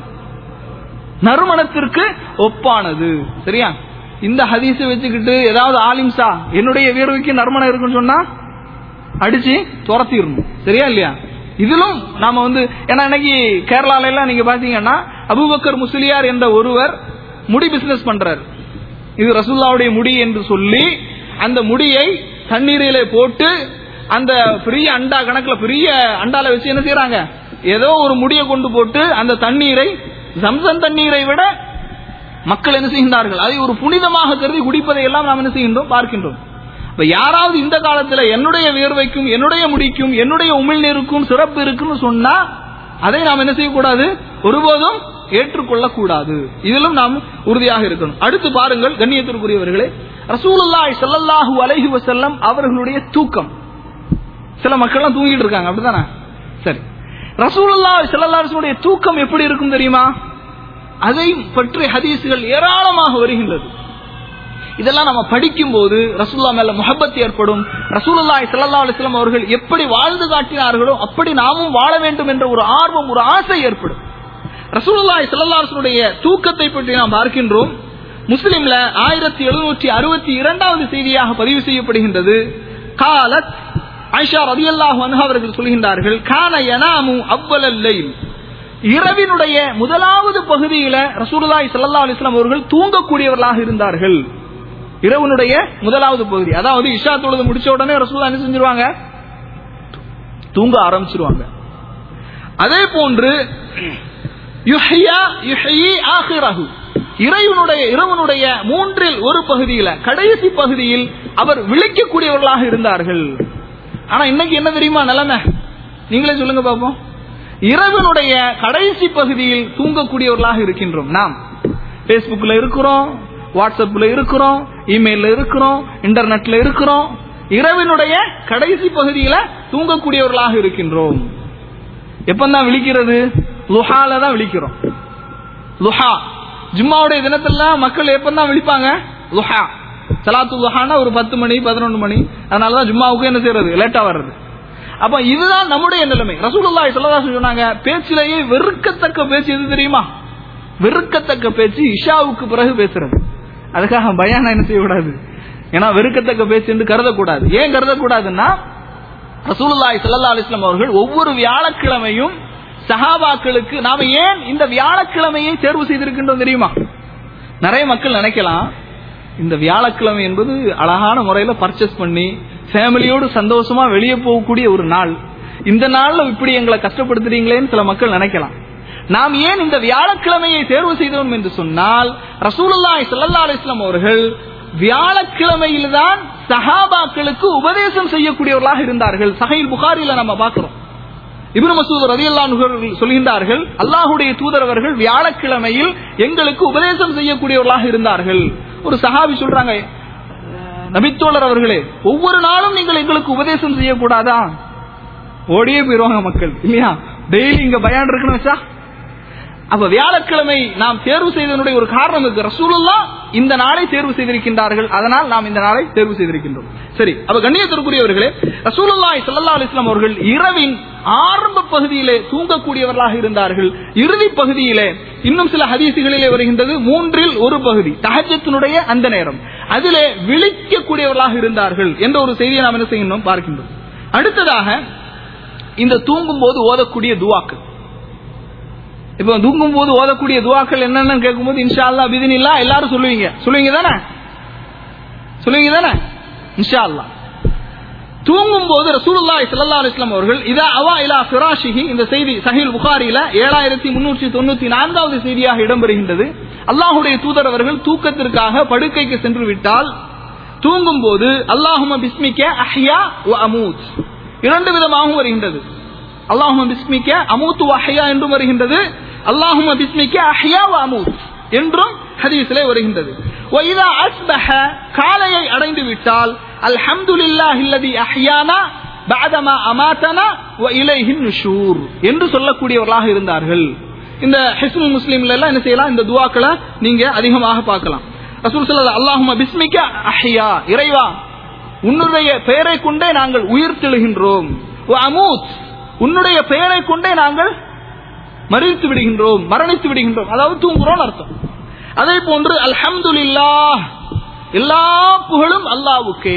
நறுமணத்திற்கு ஒப்பானது சரியா இந்த ஹதீஸை வச்சுக்கிட்டு ஏதாவது ஆலிம்சா என்னுடைய வியர்வைக்கு நறுமணம் இருக்குன்னு சொன்னா அடிச்சு துரத்திடணும் சரியா இல்லையா இதிலும் நாம வந்து ஏன்னா இன்னைக்கு கேரளால எல்லாம் நீங்க பாத்தீங்கன்னா அபூபக்கர் முஸ்லியார் என்ற ஒருவர் முடி பிசினஸ் பண்றாரு இது ரசூல்லாவுடைய முடி என்று சொல்லி அந்த முடியை தண்ணீரிலே போட்டு அந்த பெரிய அண்டா கணக்குல பெரிய அண்டால வச்சு என்ன செய்யறாங்க ஏதோ ஒரு முடியை கொண்டு போட்டு அந்த தண்ணீரை ஜம்சம் தண்ணீரை விட மக்கள் என்ன செய்கின்றார்கள் அதை ஒரு புனிதமாக கருதி குடிப்பதை எல்லாம் நாம் என்ன செய்கின்றோம் பார்க்கின்றோம் இப்ப யாராவது இந்த காலத்துல என்னுடைய வியர்வைக்கும் என்னுடைய முடிக்கும் என்னுடைய உமிழ்நீருக்கும் சிறப்பு இருக்குன்னு சொன்னா அதை நாம் என்ன செய்யக்கூடாது ஒருபோதும் ஏற்றுக்கொள்ளக் கூடாது இதிலும் நாம் உறுதியாக இருக்கணும் அடுத்து பாருங்கள் கண்ணியத்திற்குரியவர்களே ரசூலுல்லாஹி ஸல்லல்லாஹு அலைஹி வஸல்லம் அவர்களுடைய தூக்கம் சில மக்கள்லாம் தூங்கிட்டு இருக்காங்க அப்படிதானே சரி ரசூலுல்லாஹி ஸல்லல்லாஹு அலைஹி வஸல்லம் தூக்கம் எப்படி இருக்கும் தெரியுமா அதை பற்றி ஹதீஸ்கள் ஏராளமாக வருகின்றது இதெல்லாம் நம்ம படிக்கும் போது ரசூல்லா மேல முஹப்பத் ஏற்படும் ரசூலுல்லாஹி ஸல்லல்லாஹு அலைஹி வஸல்லம் அவர்கள் எப்படி வாழ்ந்து காட்டினார்களோ அப்படி நாமும் வாழ வேண்டும் என்ற ஒரு ஆர்வம் ஒரு ஆசை ஏற்படும் ரசூலுல்லாஹி ஸல்லல்லாஹு அலைஹி வஸல்லுடைய தூக்கத்தை பற்றி நாம் பார்க்கின்றோம் முஸ்லிம்ல ஆயிரத்தி எழுநூற்றி அறுபத்தி இரண்டாவது செய்தியாக பதிவு செய்யப்படுகின்றது காலத் ஆயிஷா ரதியல்லாஹு அன்ஹா அவர்கள் சொல்கின்றார்கள் கான யனாமு அவ்வலல் லைல் இரவினுடைய முதலாவது பகுதியில ரசூலுல்லாஹி ஸல்லல்லாஹு அலைஹி வஸல்லம் அவர்கள் தூங்கக்கூடியவர்களாக இருந்தார்கள் இரவனுடைய முதலாவது பகுதி அதாவது இஷா தொழுது முடிச்ச உடனே ரசூலா என்ன செஞ்சிருவாங்க தூங்க ஆரம்பிச்சிருவாங்க அதே போன்று யுஹ்யா யுஹ்யி ஆகிரஹு இறைவனுடைய இரவனுடைய மூன்றில் ஒரு பகுதியில கடைசி பகுதியில் அவர் விழிக்கக்கூடியவர்களாக இருந்தார்கள் ஆனா இன்னைக்கு என்ன தெரியுமா நிலைமை நீங்களே சொல்லுங்க பாப்போம் இரவனுடைய கடைசி பகுதியில் தூங்கக்கூடியவர்களாக இருக்கின்றோம் நாம் பேஸ்புக்ல இருக்கிறோம் வாட்ஸ்அப்ல இருக்கிறோம் இமெயில்ல இருக்கிறோம் இன்டர்நெட்ல இருக்கிறோம் இரவினுடைய கடைசி பகுதியில தூங்கக்கூடியவர்களாக இருக்கின்றோம் எப்பந்தான் விழிக்கிறது லுஹால தான் விழிக்கிறோம் லுஹா ஜும்மாவுடைய தினத்துல மக்கள் எப்பந்தான் விழிப்பாங்க லுஹா சலாத்து லுஹானா ஒரு பத்து மணி பதினொன்று மணி அதனாலதான் ஜும்மாவுக்கு என்ன செய்யறது லேட்டா வர்றது அப்ப இதுதான் நம்முடைய நிலைமை ரசூலுல்லாஹி ஸல்லல்லாஹு அலைஹி வஸல்லம் சொன்னாங்க பேச்சிலேயே வெறுக்கத்தக்க பேச்சு எது தெரியுமா வெறுக்கத்தக்க பேச்சு இஷாவுக்கு பிறகு பேசுறது அதுக்காக பயானம் என்ன செய்யக்கூடாது ஏன்னா வெறுக்கத்தக்க பேச்சு என்று கருதக்கூடாது ஏன் கருதக்கூடாதுன்னா ரசூலுல்லாஹி ஸல்லல்லாஹு அலைஹி வஸல்லம் அவர்கள் ஒவ்வொரு வியாழக்கிழமையும் சஹாபாக்களுக்கு நாம ஏன் இந்த வியாழக்கிழமையை தேர்வு செய்திருக்கின்றோம் தெரியுமா நிறைய மக்கள் நினைக்கலாம் இந்த வியாழக்கிழமை என்பது அழகான முறையில பர்ச்சேஸ் பண்ணி ஃபேமிலியோடு சந்தோஷமா வெளியே போகக்கூடிய ஒரு நாள் இந்த நாள்ல இப்படி எங்களை கஷ்டப்படுத்துறீங்களேன்னு சில மக்கள் நினைக்கலாம் நாம் ஏன் இந்த வியாழக்கிழமையை தேர்வு செய்தோம் என்று சொன்னால் ரசூலுல்லாஹி ஸல்லல்லாஹு அலைஹி வஸல்லம் அவர்கள் வியாழக்கிழமையில்தான் சஹாபாக்களுக்கு உபதேசம் செய்யக்கூடியவர்களாக இருந்தார்கள் சஹீல் புகாரில நம்ம பார்க்கிறோம் இப்னு மசூத் ரலியல்லாஹு அன்ஹு சொல்கின்றார்கள் அல்லாஹ்வுடைய தூதர் அவர்கள் வியாழக்கிழமையில் எங்களுக்கு உபதேசம் செய்யக்கூடியவர்களாக இருந்தார்கள் ஒரு சஹாபி சொல்றாங்க நபித்தோழர் அவர்களே ஒவ்வொரு நாளும் நீங்கள் எங்களுக்கு உபதேசம் செய்யக்கூடாதா ஓடியே போயிருவாங்க மக்கள் இல்லையா டெய்லி இங்க பயான் இருக்குன்னு வச்சா அப்ப வியாழக்கிழமை நாம் தேர்வு செய்ததனுடைய ஒரு காரணம் இருக்கு ரசூலுல்லா இந்த நாளை தேர்வு செய்திருக்கின்றார்கள் அதனால் நாம் இந்த நாளை தேர்வு செய்திருக்கின்றோம் சரி அப்ப கண்ணியத்திற்குரியவர்களே ரசூலுல்லாஹி ஸல்லல்லாஹு அலைஹி வஸல்லம் அவர்கள் இரவின் ஆரம்ப பகுதியிலே தூங்கக்கூடியவர்களாக இருந்தார்கள் இறுதி பகுதியிலே இன்னும் சில ஹதீசுகளிலே வருகின்றது மூன்றில் ஒரு பகுதி தஹஜத்தினுடைய அந்த நேரம் அதிலே விழிக்கக்கூடியவர்களாக இருந்தார்கள் என்ற ஒரு செய்தியை நாம் என்ன செய்யணும் பார்க்கின்றோம் அடுத்ததாக இந்த தூங்கும் போது ஓதக்கூடிய துவாக்கள் இப்ப தூங்கும் போது ஓதக்கூடிய துவாக்கள் என்னன்னு கேட்கும்போது இன்ஷா அல்லா பிதினில்லா எல்லாரும் சொல்லுவீங்க சொல்லுவீங்க தானே சொல்லுவீங்க தானே இன்ஷா அல்லா தூங்கும் போது ரசூலுல்லாஹி ஸல்லல்லாஹு அலைஹி வஸல்லம் அவர்கள் இதா அவா இலா ஃபிராஷிஹி இந்த செய்தி சஹீல் புகாரில 7394 வது செய்தியாக இடம்பெறுகின்றது அல்லாஹ்வுடைய தூதர் அவர்கள் தூக்கத்திற்காக படுக்கைக்கு சென்று விட்டால் தூங்கும் போது அல்லாஹும பிஸ்மிக்க அஹ்யா வ அமூத் இரண்டு விதமாகவும் வருகின்றது அல்லாஹும பிஸ்மிக்க அமூத்து வஹ்யா என்றும் வருகின்றது அல்லாஹும பிஸ்மிக்க அஹ்யா வ அமூத் என்றும் ஹதீஸிலே வருகின்றது وَإِذَا أَصْبَحَ காலையை அடைந்து விட்டால் அல்ஹம்துலில்லாஹி அல்லதி அஹ்யானா பஅதமா அமாதனா வ இலைஹி நுஷூர் என்று சொல்லக்கூடியவர்களாக இருந்தார்கள் இந்த ஹிஸ்னுல் முஸ்லிம்ல எல்லாம் என்ன செய்யலாம் இந்த துஆக்களை நீங்க அதிகமாக பார்க்கலாம் ரசூல் ஸல்லல்லாஹு அல்லாஹும்ம பிஸ்மிக்க அஹ்யா இறைவா உன்னுடைய பெயரை கொண்டே நாங்கள் உயிர் தெழுகின்றோம் வ அமூத் உன்னுடைய பெயரை கொண்டே நாங்கள் மறித்து விடுகின்றோம் மரணித்து விடுகின்றோம் அதாவது தூங்குறோம் அர்த்தம் அதே போன்று அல்ஹம்துலில்லாஹ் எல்லா புகழும் அல்லாவுக்கே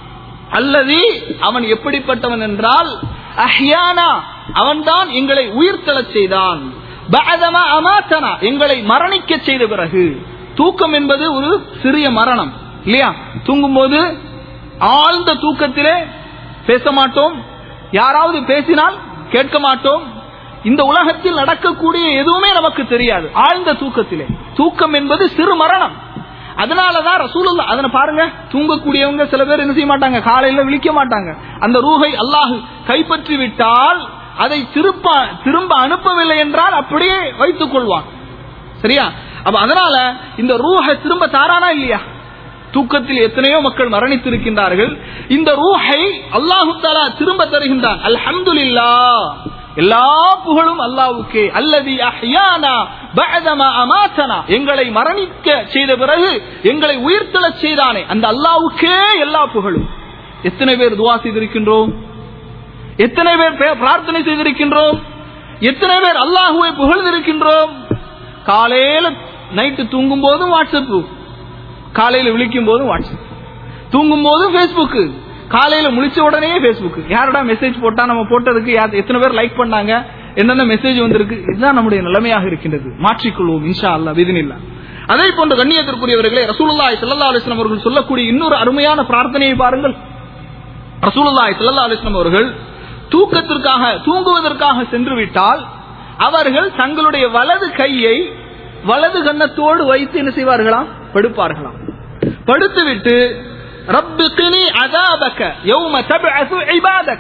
அல்லது அவன் எப்படிப்பட்டவன் என்றால் அஹ்யானா அவன்தான் எங்களை உயிர்த்தெழச் செய்தான் பஅதமா அமாத்தனா எங்களை மரணிக்க செய்த பிறகு தூக்கம் என்பது ஒரு சிறிய மரணம் இல்லையா தூங்கும் போது ஆழ்ந்த தூக்கத்திலே பேச மாட்டோம் யாராவது பேசினால் கேட்க மாட்டோம் இந்த உலகத்தில் நடக்கக்கூடிய எதுவுமே நமக்கு தெரியாது ஆழ்ந்த தூக்கத்திலே தூக்கம் என்பது சிறு மரணம் அதனாலதான் ரசூலுல்லா அதனை பாருங்க தூங்கக்கூடியவங்க சில பேர் என்ன செய்ய மாட்டாங்க காலையில விழிக்க மாட்டாங்க அந்த ரூஹை அல்லாஹ் கைப்பற்றி விட்டால் அதை திருப்ப திரும்ப அனுப்பவில்லை என்றால் அப்படியே வைத்துக் கொள்வான் சரியா அப்ப அதனால இந்த ரூஹை திரும்ப தாரானா இல்லையா தூக்கத்தில் எத்தனையோ மக்கள் மரணித்திருக்கின்றார்கள் இந்த ரூஹை அல்லாஹு தாலா திரும்ப தருகின்றான் அல்ஹம்துலில்லா எல்லா புகழும் அல்லாவுக்கே அல்லது அஹ்யானா பஅதமா அமாத்தனா எங்களை மரணிக்க செய்த பிறகு எங்களை உயிர்த்தெழச் செய்தானே அந்த அல்லாவுக்கே எல்லா புகழும் எத்தனை பேர் துவா செய்திருக்கின்றோம் எத்தனை பேர் பே- பிரார்த்தனை செய்திருக்கின்றோம் எத்தனை பேர் அல்லாஹுவை புகழ்ந்திருக்கின்றோம் காலையில நைட்டு தூங்கும் போதும் வாட்ஸ்அப் காலையில விழிக்கும் போதும் வாட்ஸ்அப் தூங்கும் போதும் ஃபேஸ்புக் காலையில முழிச்ச உடனே ஃபேஸ்புக் யாரடா மெசேஜ் போட்டா நம்ம போட்டதுக்கு யார் எத்தனை பேர் லைக் பண்ணாங்க என்னென்ன மெசேஜ் வந்திருக்கு இதுதான் நம்முடைய நிலைமையாக இருக்கின்றது மாற்றிக்கொள்வோம் இன்ஷா அல்லா விதினில்லா அதே போன்ற கண்ணியத்திற்குரியவர்களே ரசூலுல்லாஹி ஸல்லல்லாஹு அலைஹி வஸல்லம் அவர்கள் சொல்லக்கூடிய இன்னொரு அருமையான பிரார்த்தனையை பாருங்கள் ரசூலுல்லாஹி ஸல்லல்லாஹு அலைஹி வஸல்லம் அவர்கள் தூக்கத்திற்காக தூங்குவதற்காக சென்று விட்டால் அவர்கள் தங்களுடைய வலது கையை வலது கன்னத்தோடு வைத்து என்ன செய்வார்களாம் படுப்பார்களாம் படுத்துவிட்டு ரப்பு கினி அதாபக யௌம தப்அசு இபாதக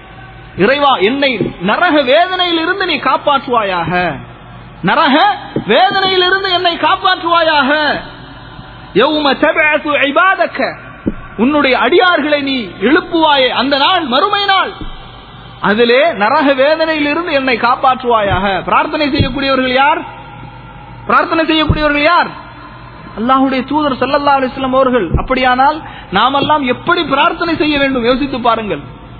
இறைவா என்னை நரக வேதனையிலிருந்து நீ காப்பாற்றுவாயாக நரக வேதனையிலிருந்து என்னை காப்பாற்றுவாயாக யௌம தப்அசு இபாதக உன்னுடைய அடியார்களை நீ எழுப்புவாயே அந்த நாள் மறுமை நாள் அதிலே நரக வேதனையிலிருந்து என்னை காப்பாற்றுவாயாக பிரார்த்தனை செய்யக்கூடியவர்கள் யார் பிரார்த்தனை செய்யக்கூடியவர்கள் யார் அல்லாஹுடைய தூதர் ஸல்லல்லாஹு அலைஹி வஸல்லம் அவர்கள் அப்படியானால் நாமெல்லாம் எப்படி பிரார்த்தனை செய்ய வேண்டும் யோசித்து பாருங்கள்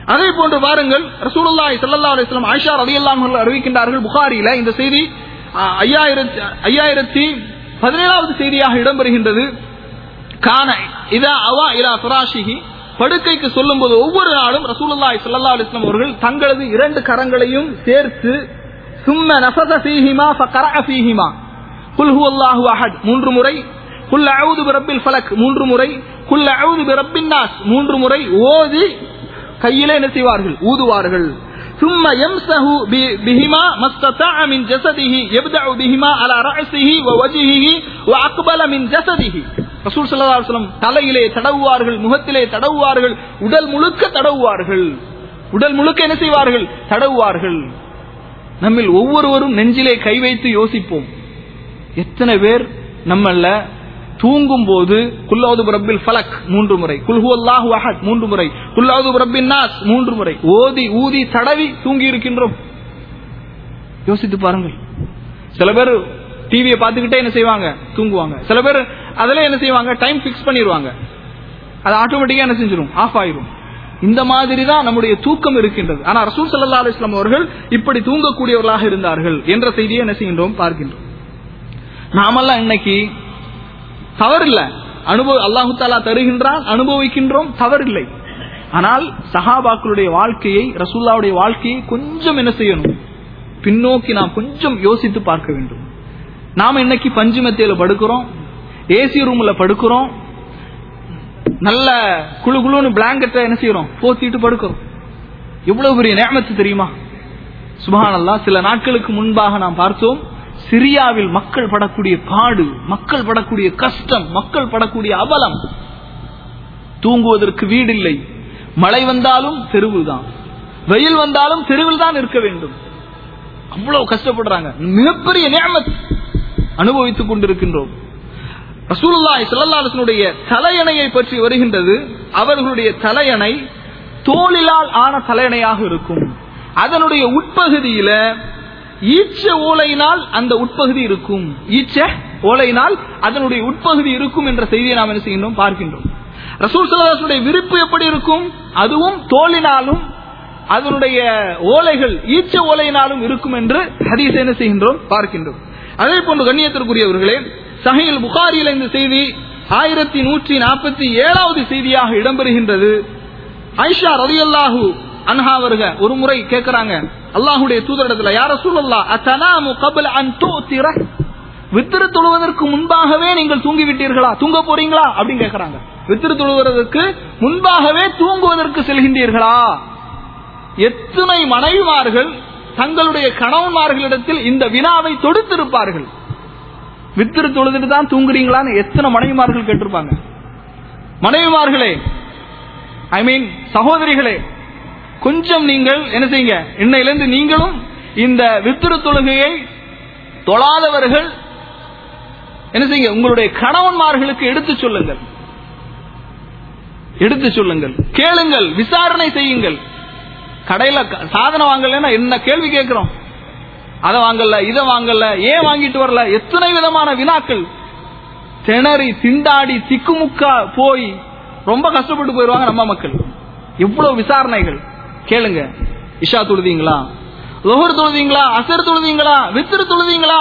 அதே போன்று பாருங்கள் ரசூலுல்லாஹி ஸல்லல்லாஹு அலைஹி வஸல்லம் ஆயிஷா ரலியல்லாஹு அன்ஹா அறிவிக்கின்றார்கள் புகாரியில இந்த செய்தி அஹ், ஐயாயிரத்தி ஐயாயிரத்தி பதினேழாவது செய்தியாக இடம்பெறுகின்றது கான இதா அவா இலா ஃபராஷிஹி படுக்கைக்கு சொல்லும்போது ஒவ்வொரு நாளும் ரசூலுல்லாஹி ஸல்லல்லாஹு அலைஹி வஸல்லம் அவர்கள் தங்களது இரண்டு கரங்களையும் சேர்த்து சும்ம நஃபஸ ஃபீஹிமா ஃபகரஅ ஃபீஹிமா குல் ஹுவல்லாஹு அஹத் மூன்று முறை குல் அஊது பிரப்பில் ஃபலக் மூன்று முறை குல் அஊது பிரப்பின் நாஸ் மூன்று முறை ஓதி கையிலே என்ன செய்வார்கள் ஊதுவார்கள் ثم يمسح ب- بهما ما استطاع من جسده يبدأ بهما على رأسه ووجهه وأقبل من جسده ரசூல் ஸல்லல்லாஹு அலைஹி வஸல்லம் தலையிலே தடவுவார்கள் முகத்திலே தடவுவார்கள் உடல் முழுக்க தடவுவார்கள் உடல் முழுக்க என்ன செய்வார்கள் தடவுவார்கள் நம்மில் ஒவ்வொருவரும் நெஞ்சிலே கை வைத்து யோசிப்போம் எத்தனை பேர் நம்மள தூங்கும் போது குல்லாவது ரப்பில் ஃபலக் மூன்று முறை குல்ஹு அல்லாஹு அஹத் மூன்று முறை குல்லாவது ரப்பின் நாஸ் மூன்று முறை ஓதி ஊதி தடவி தூங்கி இருக்கின்றோம் யோசித்து பாருங்கள் சில பேர் டிவியை பார்த்துக்கிட்டே என்ன செய்வாங்க தூங்குவாங்க சில பேர் அதில் என்ன செய்வாங்க டைம் ஃபிக்ஸ் பண்ணிடுவாங்க அது ஆட்டோமேட்டிக்கா என்ன செஞ்சிடும் ஆஃப் ஆயிரும் இந்த மாதிரி தான் நம்முடைய தூக்கம் இருக்கின்றது ஆனா ரசூல் ஸல்லல்லாஹு அலைஹி வஸல்லம் அவர்கள் இப்படி தூங்கக்கூடியவர்களாக இருந்தார்கள் என்ற செய்தியை என்ன செய்கின்றோம் பார்க்கின்றோம் நாமெல்லாம் இன்னைக்கு தவறில்ல அனுபவ அல்லாஹு தாலா தருகின்றான் அனுபவிக்கின்றோம் தவறில்லை ஆனால் சஹாபாக்களுடைய வாழ்க்கையை ரசூல்லாவுடைய வாழ்க்கையை கொஞ்சம் என்ன செய்யணும் பின்னோக்கி நாம் கொஞ்சம் யோசித்து பார்க்க வேண்டும் நாம இன்னைக்கு பஞ்சுமெத்தையில படுக்கிறோம் ஏசி ரூம்ல படுக்கிறோம் நல்ல குழு குழுன்னு பிளாங்கெட்டை என்ன செய்யறோம் போத்திட்டு படுக்கிறோம் எவ்வளவு பெரிய நேமத்து தெரியுமா சுபஹானல்லாஹ் சில நாட்களுக்கு முன்பாக நாம் பார்த்தோம் சிரியாவில் மக்கள் படக்கூடிய பாடு மக்கள் படக்கூடிய கஷ்டம் மக்கள் படக்கூடிய அவலம் தூங்குவதற்கு வீடு இல்லை மழை வந்தாலும் தெருவில் தான் வெயில் வந்தாலும் தெருவில் தான் இருக்க வேண்டும் அவ்வளவு கஷ்டப்படுறாங்க மிகப்பெரிய நியமத் அனுபவித்துக் கொண்டிருக்கின்றோம் ரசூலுல்லாஹி ஸல்லல்லாஹு அலைஹி வஸல்லுடைய தலையணையை பற்றி வருகின்றது அவர்களுடைய தலையணை தோலிலால் ஆன தலையணையாக இருக்கும் அதனுடைய உட்பகுதியில ஈச்ச ஓலையினால் அந்த உட்பகுதி இருக்கும் ஈச்ச ஓலையினால் அதனுடைய உட்பகுதி இருக்கும் என்ற செய்தியை நாம் என்ன செய்கின்றோம் பார்க்கின்றோம் ரசூல் சல்லாசுடைய விருப்பு எப்படி இருக்கும் அதுவும் தோலினாலும் அதனுடைய ஓலைகள் ஈச்ச ஓலையினாலும் இருக்கும் என்று ஹதீஸ் என்ன செய்கின்றோம் பார்க்கின்றோம் அதே போன்று கண்ணியத்திற்குரியவர்களே சஹீல் புகாரியில் இந்த செய்தி ஆயிரத்தி நூற்றி நாற்பத்தி ஏழாவது செய்தியாக இடம்பெறுகின்றது ஐஷா ரலியல்லாஹு அன்ஹா அவருக ஒரு முறை கேட்கிறாங்க அல்லாஹுடைய தூதரிடத்துல யார சூழல்லா அத்தனாமு கபல் அன் தூத்திர வித்திரு தொழுவதற்கு முன்பாகவே நீங்கள் தூங்கி விட்டீர்களா தூங்க போறீங்களா அப்படின்னு கேட்கறாங்க வித்திரு தொழுவதற்கு முன்பாகவே தூங்குவதற்கு செல்கின்றீர்களா எத்தனை மனைவிமார்கள் தங்களுடைய கணவன்மார்களிடத்தில் இந்த வினாவை தொடுத்திருப்பார்கள் வித்திரு தொழுதுட்டு தான் தூங்குறீங்களான்னு எத்தனை மனைவிமார்கள் கேட்டிருப்பாங்க மனைவிமார்களே ஐ மீன் சகோதரிகளே கொஞ்சம் நீங்கள் என்ன செய்யுங்க இன்னையிலிருந்து நீங்களும் இந்த வித்திரு தொழுகையை தொழாதவர்கள் என்ன செய்யுங்க உங்களுடைய கணவன்மார்களுக்கு எடுத்து சொல்லுங்கள் எடுத்து சொல்லுங்கள் கேளுங்கள் விசாரணை செய்யுங்கள் கடையில க- சாதனம் வாங்கலன்னா என்ன கேள்வி கேட்கிறோம் அதை வாங்கல இதை வாங்கல ஏன் வாங்கிட்டு வரல எத்தனை விதமான வினாக்கள் திணறி திண்டாடி திக்குமுக்கா போய் ரொம்ப கஷ்டப்பட்டு போயிடுவாங்க நம்ம மக்கள் எவ்வளவு விசாரணைகள் கேளுங்க இஷா தொழுதீங்களா லொஹர் தொழுதீங்களா அசர் தொழுதீங்களா வித்திரு தொழுதீங்களா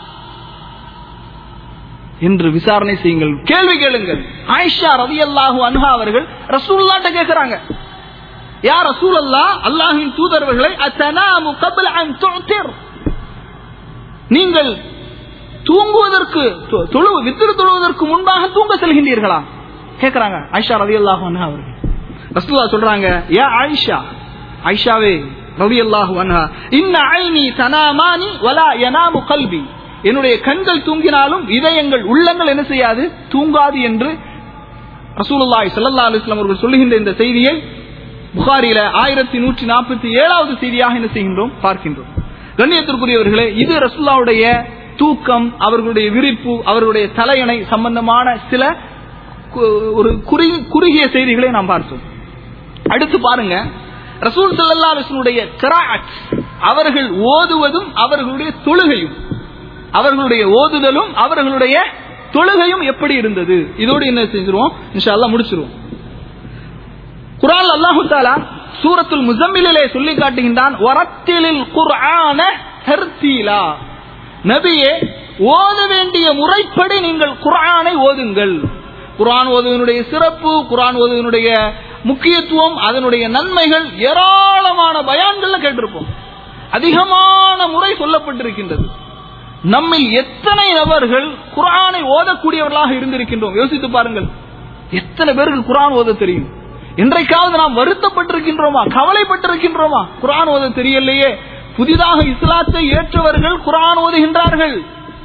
என்று விசாரணை செய்யுங்கள் கேள்வி கேளுங்கள் ஆயிஷா ரவி அல்லாஹு அன்ஹா அவர்கள் ரசூல்லாட்ட கேட்கிறாங்க யா ரசூல் அல்லா அல்லாஹின் தூதர்வர்களை அத்தனாமு கபல் அன் துஅத்திர் நீங்கள் தூங்குவதற்கு தொ- தொழு வித்திரு தொழுவதற்கு முன்பாக தூங்க செல்கின்றீர்களா கேட்கிறாங்க ஆயிஷா ரவி அல்லாஹு அன்ஹா அவர்கள் ரசூல்லா சொல்றாங்க யா ஆயிஷா ஆயிஷாவே ரவி அல்லாஹு அன்ஹா இன்ன ஐனி தனாமானி வலா யனாமு கல்வி என்னுடைய கண்கள் தூங்கினாலும் இதயங்கள் உள்ளங்கள் என்ன செய்யாது தூங்காது என்று ரசூலுல்லாஹி ஸல்லல்லாஹு அலைஹி வஸல்லம் அவர்கள் சொல்லுகின்ற இந்த செய்தியை புகாரியில ஆயிரத்தி நூற்றி நாற்பத்தி ஏழாவது செய்தியாக என்ன செய்கின்றோம் பார்க்கின்றோம் கண்ணியத்திற்குரியவர்களே இது ரசூல்லாவுடைய தூக்கம் அவர்களுடைய விரிப்பு அவர்களுடைய தலையணை சம்பந்தமான சில கு- ஒரு குறுகி- குறுகிய செய்திகளை நாம் பார்த்தோம் அடுத்து பாருங்க ரசூல் ஸல்லல்லாஹு அலைஹி வஸல்லுடைய கிராஅத் அவர்கள் ஓதுவதும் அவர்களுடைய தொழுகையும் அவர்களுடைய ஓதுதலும் அவர்களுடைய தொழுகையும் எப்படி இருந்தது இதோடு என்ன செஞ்சிருவோம் இன்ஷா அல்லாஹ் முடிச்சிருவோம் குரான் அல்லாஹு தாலா சூரத்துல் முசம்மிலே சொல்லி காட்டுகின்றான் வரத்திலில் குர்ஆன தர்தீலா நபியே ஓத வேண்டிய முறைப்படி நீங்கள் குர்ஆனை ஓதுங்கள் குர்ஆன் ஓதுவதனுடைய சிறப்பு குர்ஆன் ஓதுவதனுடைய முக்கியத்துவம் அதனுடைய நன்மைகள் ஏராளமான பயான்கள்ல கேட்டிருப்போம் அதிகமான முறை சொல்லப்பட்டிருக்கின்றது நம்மில் எத்தனை நபர்கள் குர்ஆனை ஓதக்கூடியவர்களாக இருந்திருக்கின்றோம் யோசித்து பாருங்கள் எத்தனை பேருக்கு குர்ஆன் ஓத தெரியும் என்றைக்காவது நாம் வருத்தப்பட்டிருக்கின்றோமா கவலைப்பட்டிருக்கின்றோமா குர்ஆன் ஓத தெரியலையே புதிதாக இஸ்லாத்தை ஏற்றவர்கள் குர்ஆன் ஓதுகின்றார்கள்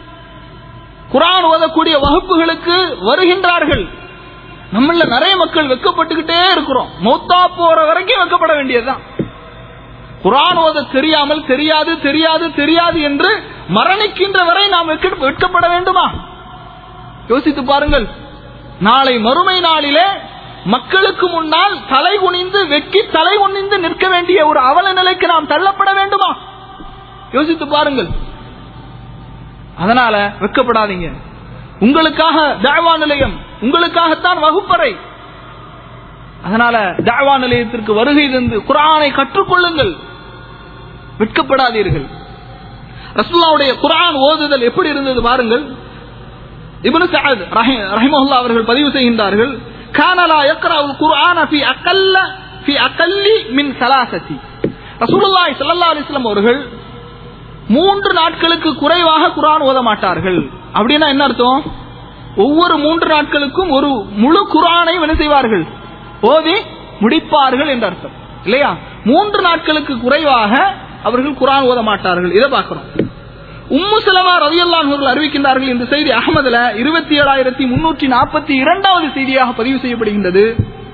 குர்ஆன் ஓதக்கூடிய வகுப்புகளுக்கு வருகின்றார்கள் நம்மள நிறைய மக்கள் வெக்கப்பட்டுக்கிட்டே இருக்கிறோம் மௌத்தா போற வரைக்கும் வெக்கப்பட வேண்டியதுதான் குர்ஆன் ஓத தெரியாமல் தெரியாது தெரியாது தெரியாது என்று மரணிக்கின்ற வரை நாம் வெட்க- வெட்கப்பட வேண்டுமா யோசித்து பாருங்கள் நாளை மறுமை நாளிலே மக்களுக்கு முன்னால் தலை குனிந்து வெக்கி தலை குனிந்து நிற்க வேண்டிய ஒரு அவல நிலைக்கு நாம் தள்ளப்பட வேண்டுமா யோசித்து பாருங்கள் அதனால வெக்கப்படாதீங்க உங்களுக்காக தாவா நிலையம் உங்களுக்காகத்தான் வகுப்பறை அதனால தாவா நிலையத்திற்கு வருகை தந்து குர்ஆனை கற்றுக்கொள்ளுங்கள் வெட்கப்படாதீர்கள் ரசூலுல்லாவுடைய குர்ஆன் ஓதுதல் எப்படி இருந்தது பாருங்கள் இப்னு சஅத் ரஹி- ரஹிமஹுல்லா அவர்கள் பதிவு செய்கின்றார்கள் கான லா யக்ரவுல் குர்ஆன ஃபி அகல்ல ஃபி அகல்லி மின் ஸலாசதி ரசூலுல்லாஹி ஸல்லல்லாஹு அலைஹி வஸல்லம் அவர்கள் மூன்று நாட்களுக்கு குறைவாக குர்ஆன் ஓத மாட்டார்கள் அப்படின்னா என்ன அர்த்தம் ஒவ்வொரு மூன்று நாட்களுக்கும் ஒரு முழு குர்ஆனை என்ன செய்வார்கள் ஓதி முடிப்பார்கள் என்ற அர்த்தம் இல்லையா மூன்று நாட்களுக்கு குறைவாக அவர்கள் குர்ஆன் ஓத மாட்டார்கள் இதை பார்க்கிறோம் உம்மு சலமா ரலியல்லாஹு அவர்கள் அறிவிக்கின்றார்கள் இந்த செய்தி அகமதுல இருபத்தி ஏழாயிரத்தி முன்னூற்றி நாற்பத்தி இரண்டாவது செய்தியாக பதிவு செய்யப்படுகின்றது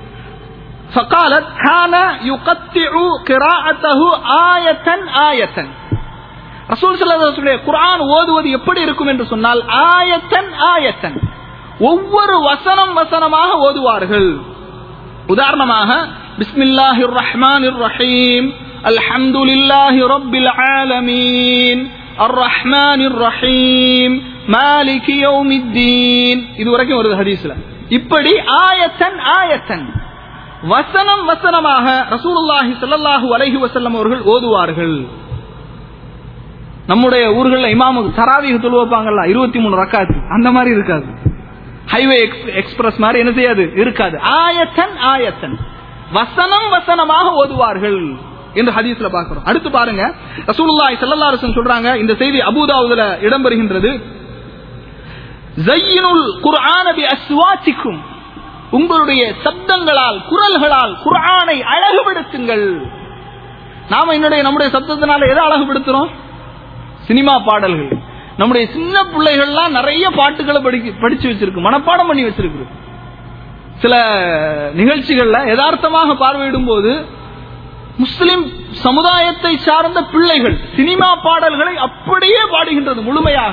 فقالت كان يقطع قراءته آية آية ரசூல் ஸல்லல்லாஹு குர்ஆன் ஓதுவது எப்படி இருக்கும் என்று சொன்னால் ஆயத்தன் ஆயத்தன் ஒவ்வொரு வசனம் வசனமாக ஓதுவார்கள் உதாரணமாக பிஸ்மில்லாஹிர் ரஹ்மானிர் ரஹீம் அல்ஹம்துலில்லாஹி ரப்பில் ஆலமீன் அர் ரஹ்மானிர் ரஹீம் மாலிகி யௌமித்தீன் இது வரைக்கும் வருது ஹதீஸ்ல இப்படி ஆயத்தன் ஆயத்தன் வசனம் வசனமாக ரசூலுல்லாஹி ஸல்லல்லாஹு அலைஹி வஸல்லம் அவர்கள் ஓதுவார்கள் நம்முடைய ஊர்கள்ல இமாமுக்கு தராவீக தொழு வைப்பாங்கல்ல இருபத்தி மூணு ரக்காத்து அந்த மாதிரி இருக்காது ஹைவே எக்ஸ்பிரஸ் மாதிரி என்ன செய்யாது இருக்காது ஆயத்தன் ஆயத்தன் வசனம் வசனமாக ஓதுவார்கள் என்று ஹதீஸ்ல பார்க்கிறோம் அடுத்து பாருங்க ரசூலுல்லாஹி ஸல்லல்லாஹு அலைஹி வஸல்லம் சொல்றாங்க இந்த செய்தி அபூதாவுதுல இடம்பெறுகின்றது ஜையினுல் குர்ஆன பி அஸ்வாத்திக்கும் உங்களுடைய சப்தங்களால் குரல்களால் குர்ஆனை அழகுபடுத்துங்கள் நாம என்னுடைய நம்முடைய சப்தத்தினால எதை அழகுபடுத்துறோம் சினிமா பாடல்கள் நம்முடைய சின்ன பிள்ளைகள்லாம் நிறைய பாட்டுகளை படிக்க படிச்சு வச்சிருக்கு மனப்பாடம் பண்ணி வச்சிருக்கு சில நிகழ்ச்சிகள்ல யதார்த்தமாக பார்வையிடும் போது முஸ்லிம் சமுதாயத்தை சார்ந்த பிள்ளைகள் சினிமா பாடல்களை அப்படியே பாடுகின்றது முழுமையாக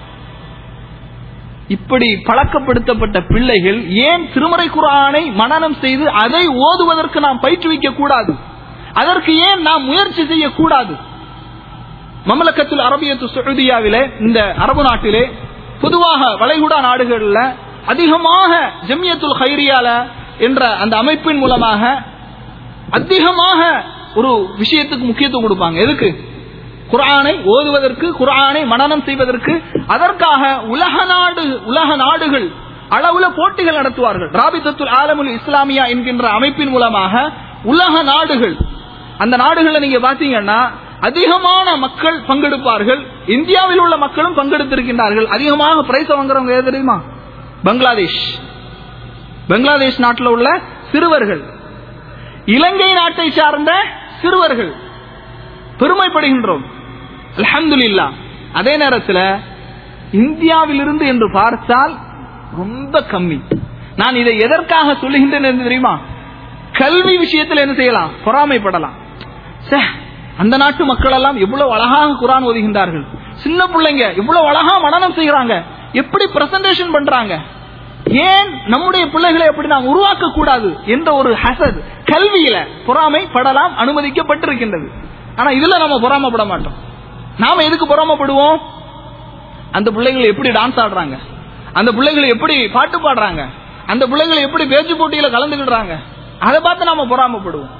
இப்படி பழக்கப்படுத்தப்பட்ட பிள்ளைகள் ஏன் திருமறை குரானை மனனம் செய்து அதை ஓதுவதற்கு நாம் பயிற்றுவிக்க கூடாது அதற்கு ஏன் நாம் முயற்சி செய்யக்கூடாது மமலக்கத்தில் அரபியத்து சவுதியாவிலே இந்த அரபு நாட்டிலே பொதுவாக வளைகுடா நாடுகளில் அதிகமாக ஜமியத்துல் ஹைரியால என்ற அந்த அமைப்பின் மூலமாக அதிகமாக ஒரு விஷயத்துக்கு முக்கியத்துவம் கொடுப்பாங்க எதுக்கு குரானை ஓதுவதற்கு குரானை மனனம் செய்வதற்கு அதற்காக உலக நாடு உலக நாடுகள் அளவுல போட்டிகள் நடத்துவார்கள் ராபிதத்துல் ஆலமுல் இஸ்லாமியா என்கின்ற அமைப்பின் மூலமாக உலக நாடுகள் அந்த நாடுகளை நீங்க பாத்தீங்கன்னா அதிகமான மக்கள் பங்கெடுப்பார்கள் இந்தியாவில் உள்ள மக்களும் பங்கெடுத்திருக்கின்றார்கள் அதிகமாக பிரைஸ் வாங்குறவங்க எது தெரியுமா பங்களாதேஷ் பங்களாதேஷ் நாட்டில் உள்ள சிறுவர்கள் இலங்கை நாட்டை சார்ந்த சிறுவர்கள் பெருமைப்படுகின்றோம் அல்ஹம்துலில்லா அதே நேரத்தில் இந்தியாவிலிருந்து என்று பார்த்தால் ரொம்ப கம்மி நான் இதை எதற்காக சொல்லுகின்றேன் என்று தெரியுமா கல்வி விஷயத்தில் என்ன செய்யலாம் பொறாமைப்படலாம் ச்சே, அந்த நாட்டு மக்கள் எல்லாம் எவ்வளவு அழகாக குரான் ஓதுகின்றார்கள் சின்ன பிள்ளைங்க எவ்வளவு அழகா மனனம் செய்யறாங்க எப்படி பிரசன்டேஷன் பண்றாங்க ஏன் நம்முடைய பிள்ளைகளை அப்படி நாம் உருவாக்க கூடாது என்ற ஒரு ஹசத் கல்வியில பொறாமை படலாம் அனுமதிக்கப்பட்டிருக்கின்றது ஆனா இதுல நம்ம பொறாமப்பட மாட்டோம் நாம எதுக்கு பொறாமப்படுவோம் அந்த பிள்ளைகள் எப்படி டான்ஸ் ஆடுறாங்க அந்த பிள்ளைகள் எப்படி பாட்டு பாடுறாங்க அந்த பிள்ளைகள் எப்படி பேச்சு போட்டியில கலந்துக்கிடுறாங்க அதை பார்த்து நாம பொறாமப்படுவோம்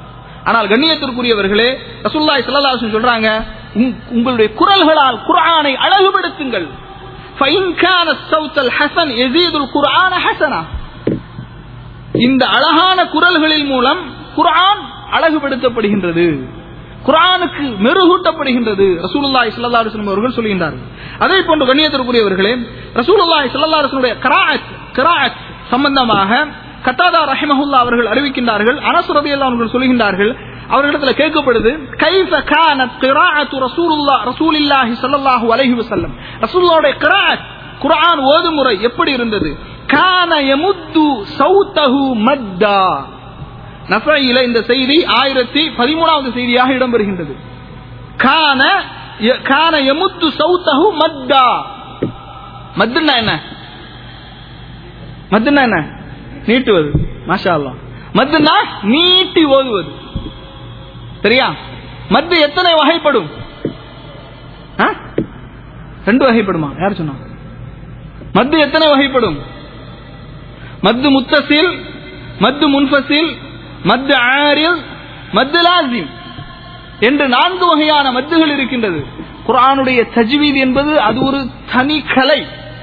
ஆனால் கண்ணியத்திற்குரியவர்களே ரசூலுல்லாஹி ஸல்லல்லாஹு அலைஹி வஸல்லம் சொல்றாங்க உங்- உங்களுடைய குரல்களால் குர்ஆனை அழகுபடுத்துங்கள் فإن كان الصوت الحسن يزيد القرآن حسنا இந்த அழகான குரல்களின் மூலம் குர்ஆன் அழகுபடுத்தப்படுகின்றது குர்ஆனுக்கு மெருகூட்டப்படுகின்றது ரசூலுல்லாஹி ஸல்லல்லாஹு அலைஹி வஸல்லம் அவர்கள் சொல்கின்றார்கள் அதே போன்று கண்ணியத்திற்குரியவர்களே ரசூலுல்லாஹி ஸல்லல்லாஹு அலைஹி வஸல்லம் கிராஅத் கிராஅத் சம்பந்தமாக கத்தாதா ரஹிமஹுல்லா அவர்கள் அறிவிக்கின்றார்கள் அனஸ் ரலியல்லாஹு அன்ஹு அவர்கள் சொல்கின்றார்கள் அவர்களிடத்தில் கேட்கப்படுது கைஃப கானத் கிராஅத்து ரசூலுல்லாஹ் ரசூலில்லாஹி ஸல்லல்லாஹு அலைஹி வஸல்லம் ரசூலுல்லாஹ்வுடைய கிராஅத் குர்ஆன் ஓதுமுறை எப்படி இருந்தது கான யமுத்து சௌத்தஹு மத்தா நஃபையில இந்த செய்தி ஆயிரத்தி பதிமூணாவது செய்தியாக இடம்பெறுகின்றது கான ய- கான யமுத்து சௌத்தஹு மத்தா மத்துன்னா என்ன மத்துன்னா என்ன நீட்டுவது மாஷா அல்லாஹ் மத்துன்னா நீட்டி ஓதுவது சரியா மத்து எத்தனை வகைப்படும் ஆ? ரெண்டு வகைப்படுமா யார் சொன்னா மத்து எத்தனை வகைப்படும் மத்து முத்தசில் மத்து முன்ஃபசில் மத்து ஆரில் மத்து லாசிம் என்று நான்கு வகையான மத்துகள் இருக்கின்றது குர்ஆனுடைய தஜ்வீத் என்பது அது ஒரு தனி கலை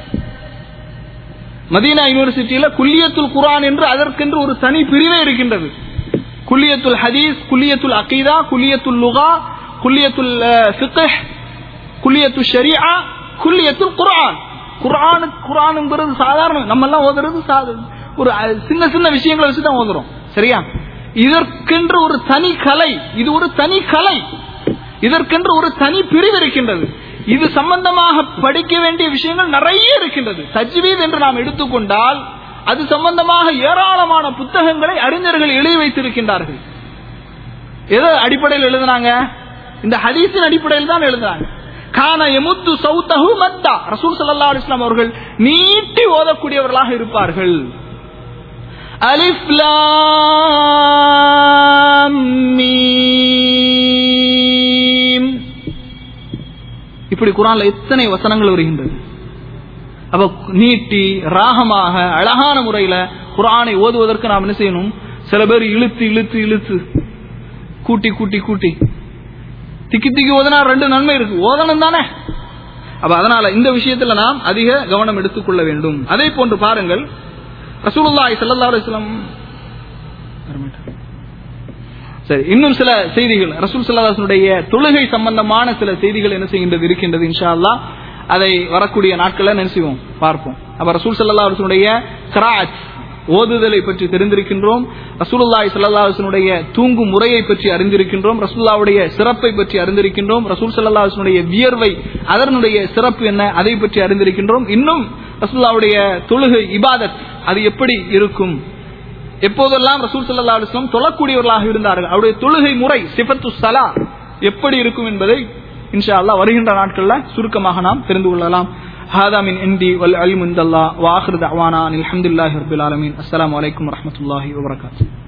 மதீனா யூனிவர்சிட்டியில குல்லியத்துல் குர்ஆன் என்று அதற்கென்று ஒரு தனி பிரிவே இருக்கின்றது குல்லியத்துல் ஹதீஸ் குல்லியத்துல் அகீதா குல்லியத்துல் லுகா குல்லியத்துல் அஹ், ஃபிக்ஹ் குல்லியத்து ஷரியா குல்லியத்துல் குர்ஆன் குர்ஆனு குர்ஆனுங்கிறது சாதாரண நம்ம எல்லாம் ஓதுறது சாதாரண ஒரு அஹ், சின்ன சின்ன விஷயங்களை வச்சு தான் ஓதுறோம் சரியா இதற்கென்று ஒரு தனி கலை இது ஒரு தனி கலை இதற்கென்று ஒரு தனி பிரிவு இருக்கின்றது இது சம்பந்தமாக படிக்க வேண்டிய விஷயங்கள் நிறைய இருக்கின்றது தஜ்வீத் என்று நாம் எடுத்துக்கொண்டால் அது சம்பந்தமாக ஏராளமான புத்தகங்களை அறிஞர்கள் எழுதி வைத்திருக்கின்றார்கள் எது அடிப்படையில் எழுதுனாங்க இந்த ஹதீஸின் அடிப்படையில் தான் எழுதுனாங்க கான எமுத்து சௌத்தஹு மத்தா ரசூல் ஸல்லல்லாஹு அலைஹி வஸல்லம் அவர்கள் நீட்டி ஓதக்கூடியவர்களாக இருப்பார்கள் அலிஃப் லாம் மீம் இப்படி குரான்ல எத்தனை வசனங்கள் வருகின்றது அப்ப நீட்டி ராகமாக அழகான முறையில குரானை ஓதுவதற்கு நாம் என்ன செய்யணும் சில பேர் இழுத்து இழுத்து இழுத்து கூட்டி கூட்டி கூட்டி திக்கி திக்கி ஓதனா ரெண்டு நன்மை இருக்கு ஓதனம் தானே அப்ப அதனால இந்த விஷயத்துல நாம் அதிக கவனம் எடுத்துக்கொள்ள வேண்டும் அதே போன்று பாருங்கள் ரசூலுல்லாஹி ஸல்லல்லாஹு அலைஹி வஸல்லம் சரி இன்னும் சில செய்திகள் ரசூல் சல்லாஹனுடைய தொழுகை சம்பந்தமான சில செய்திகள் என்ன செய்கின்றது இருக்கின்றது இன்ஷா அல்லாஹ் அதை வரக்கூடிய நாட்கள்ல என்ன செய்வோம் பார்ப்போம் அப்ப ரசூல் சல்லா அலுவனுடைய கராத் ஓதுதலை பற்றி தெரிந்திருக்கின்றோம் ரசூலுல்லாஹி ஸல்லல்லாஹு அலைஹி வஸல்லுடைய தூங்கும் முறையை பற்றி அறிந்திருக்கின்றோம் ரசூலுல்லாஹ்வுடைய சிறப்பை பற்றி அறிந்திருக்கின்றோம் ரசூல் ஸல்லல்லாஹு அலைஹி வஸல்லுடைய வியர்வை அதனுடைய சிறப்பு என்ன அதை பற்றி அறிந்திருக்கின்றோம் இன்னும் ரசூலுல்லாஹ்வுடைய தொழுகை இபாதத் அது எப்படி இருக்கும் எப்போதெல்லாம் ரசூல் ஸல்லல்லாஹு அலைஹி வஸல்லம் தொழக்கூடியவர்களாக இருந்தார்கள் அவருடைய தொழுகை முறை சிஃபத்து ஸலா எப்படி இருக்கும் என்பதை இன்ஷா அல்லாஹ் வருகின்ற நாட்கள்ல சுருக்கமாக நாம் தெரிந்து கொள்ளலாம் هذا من عندي والعلم عند الله واخر دعوانا ان الحمد لله رب العالمين السلام عليكم ورحمه الله وبركاته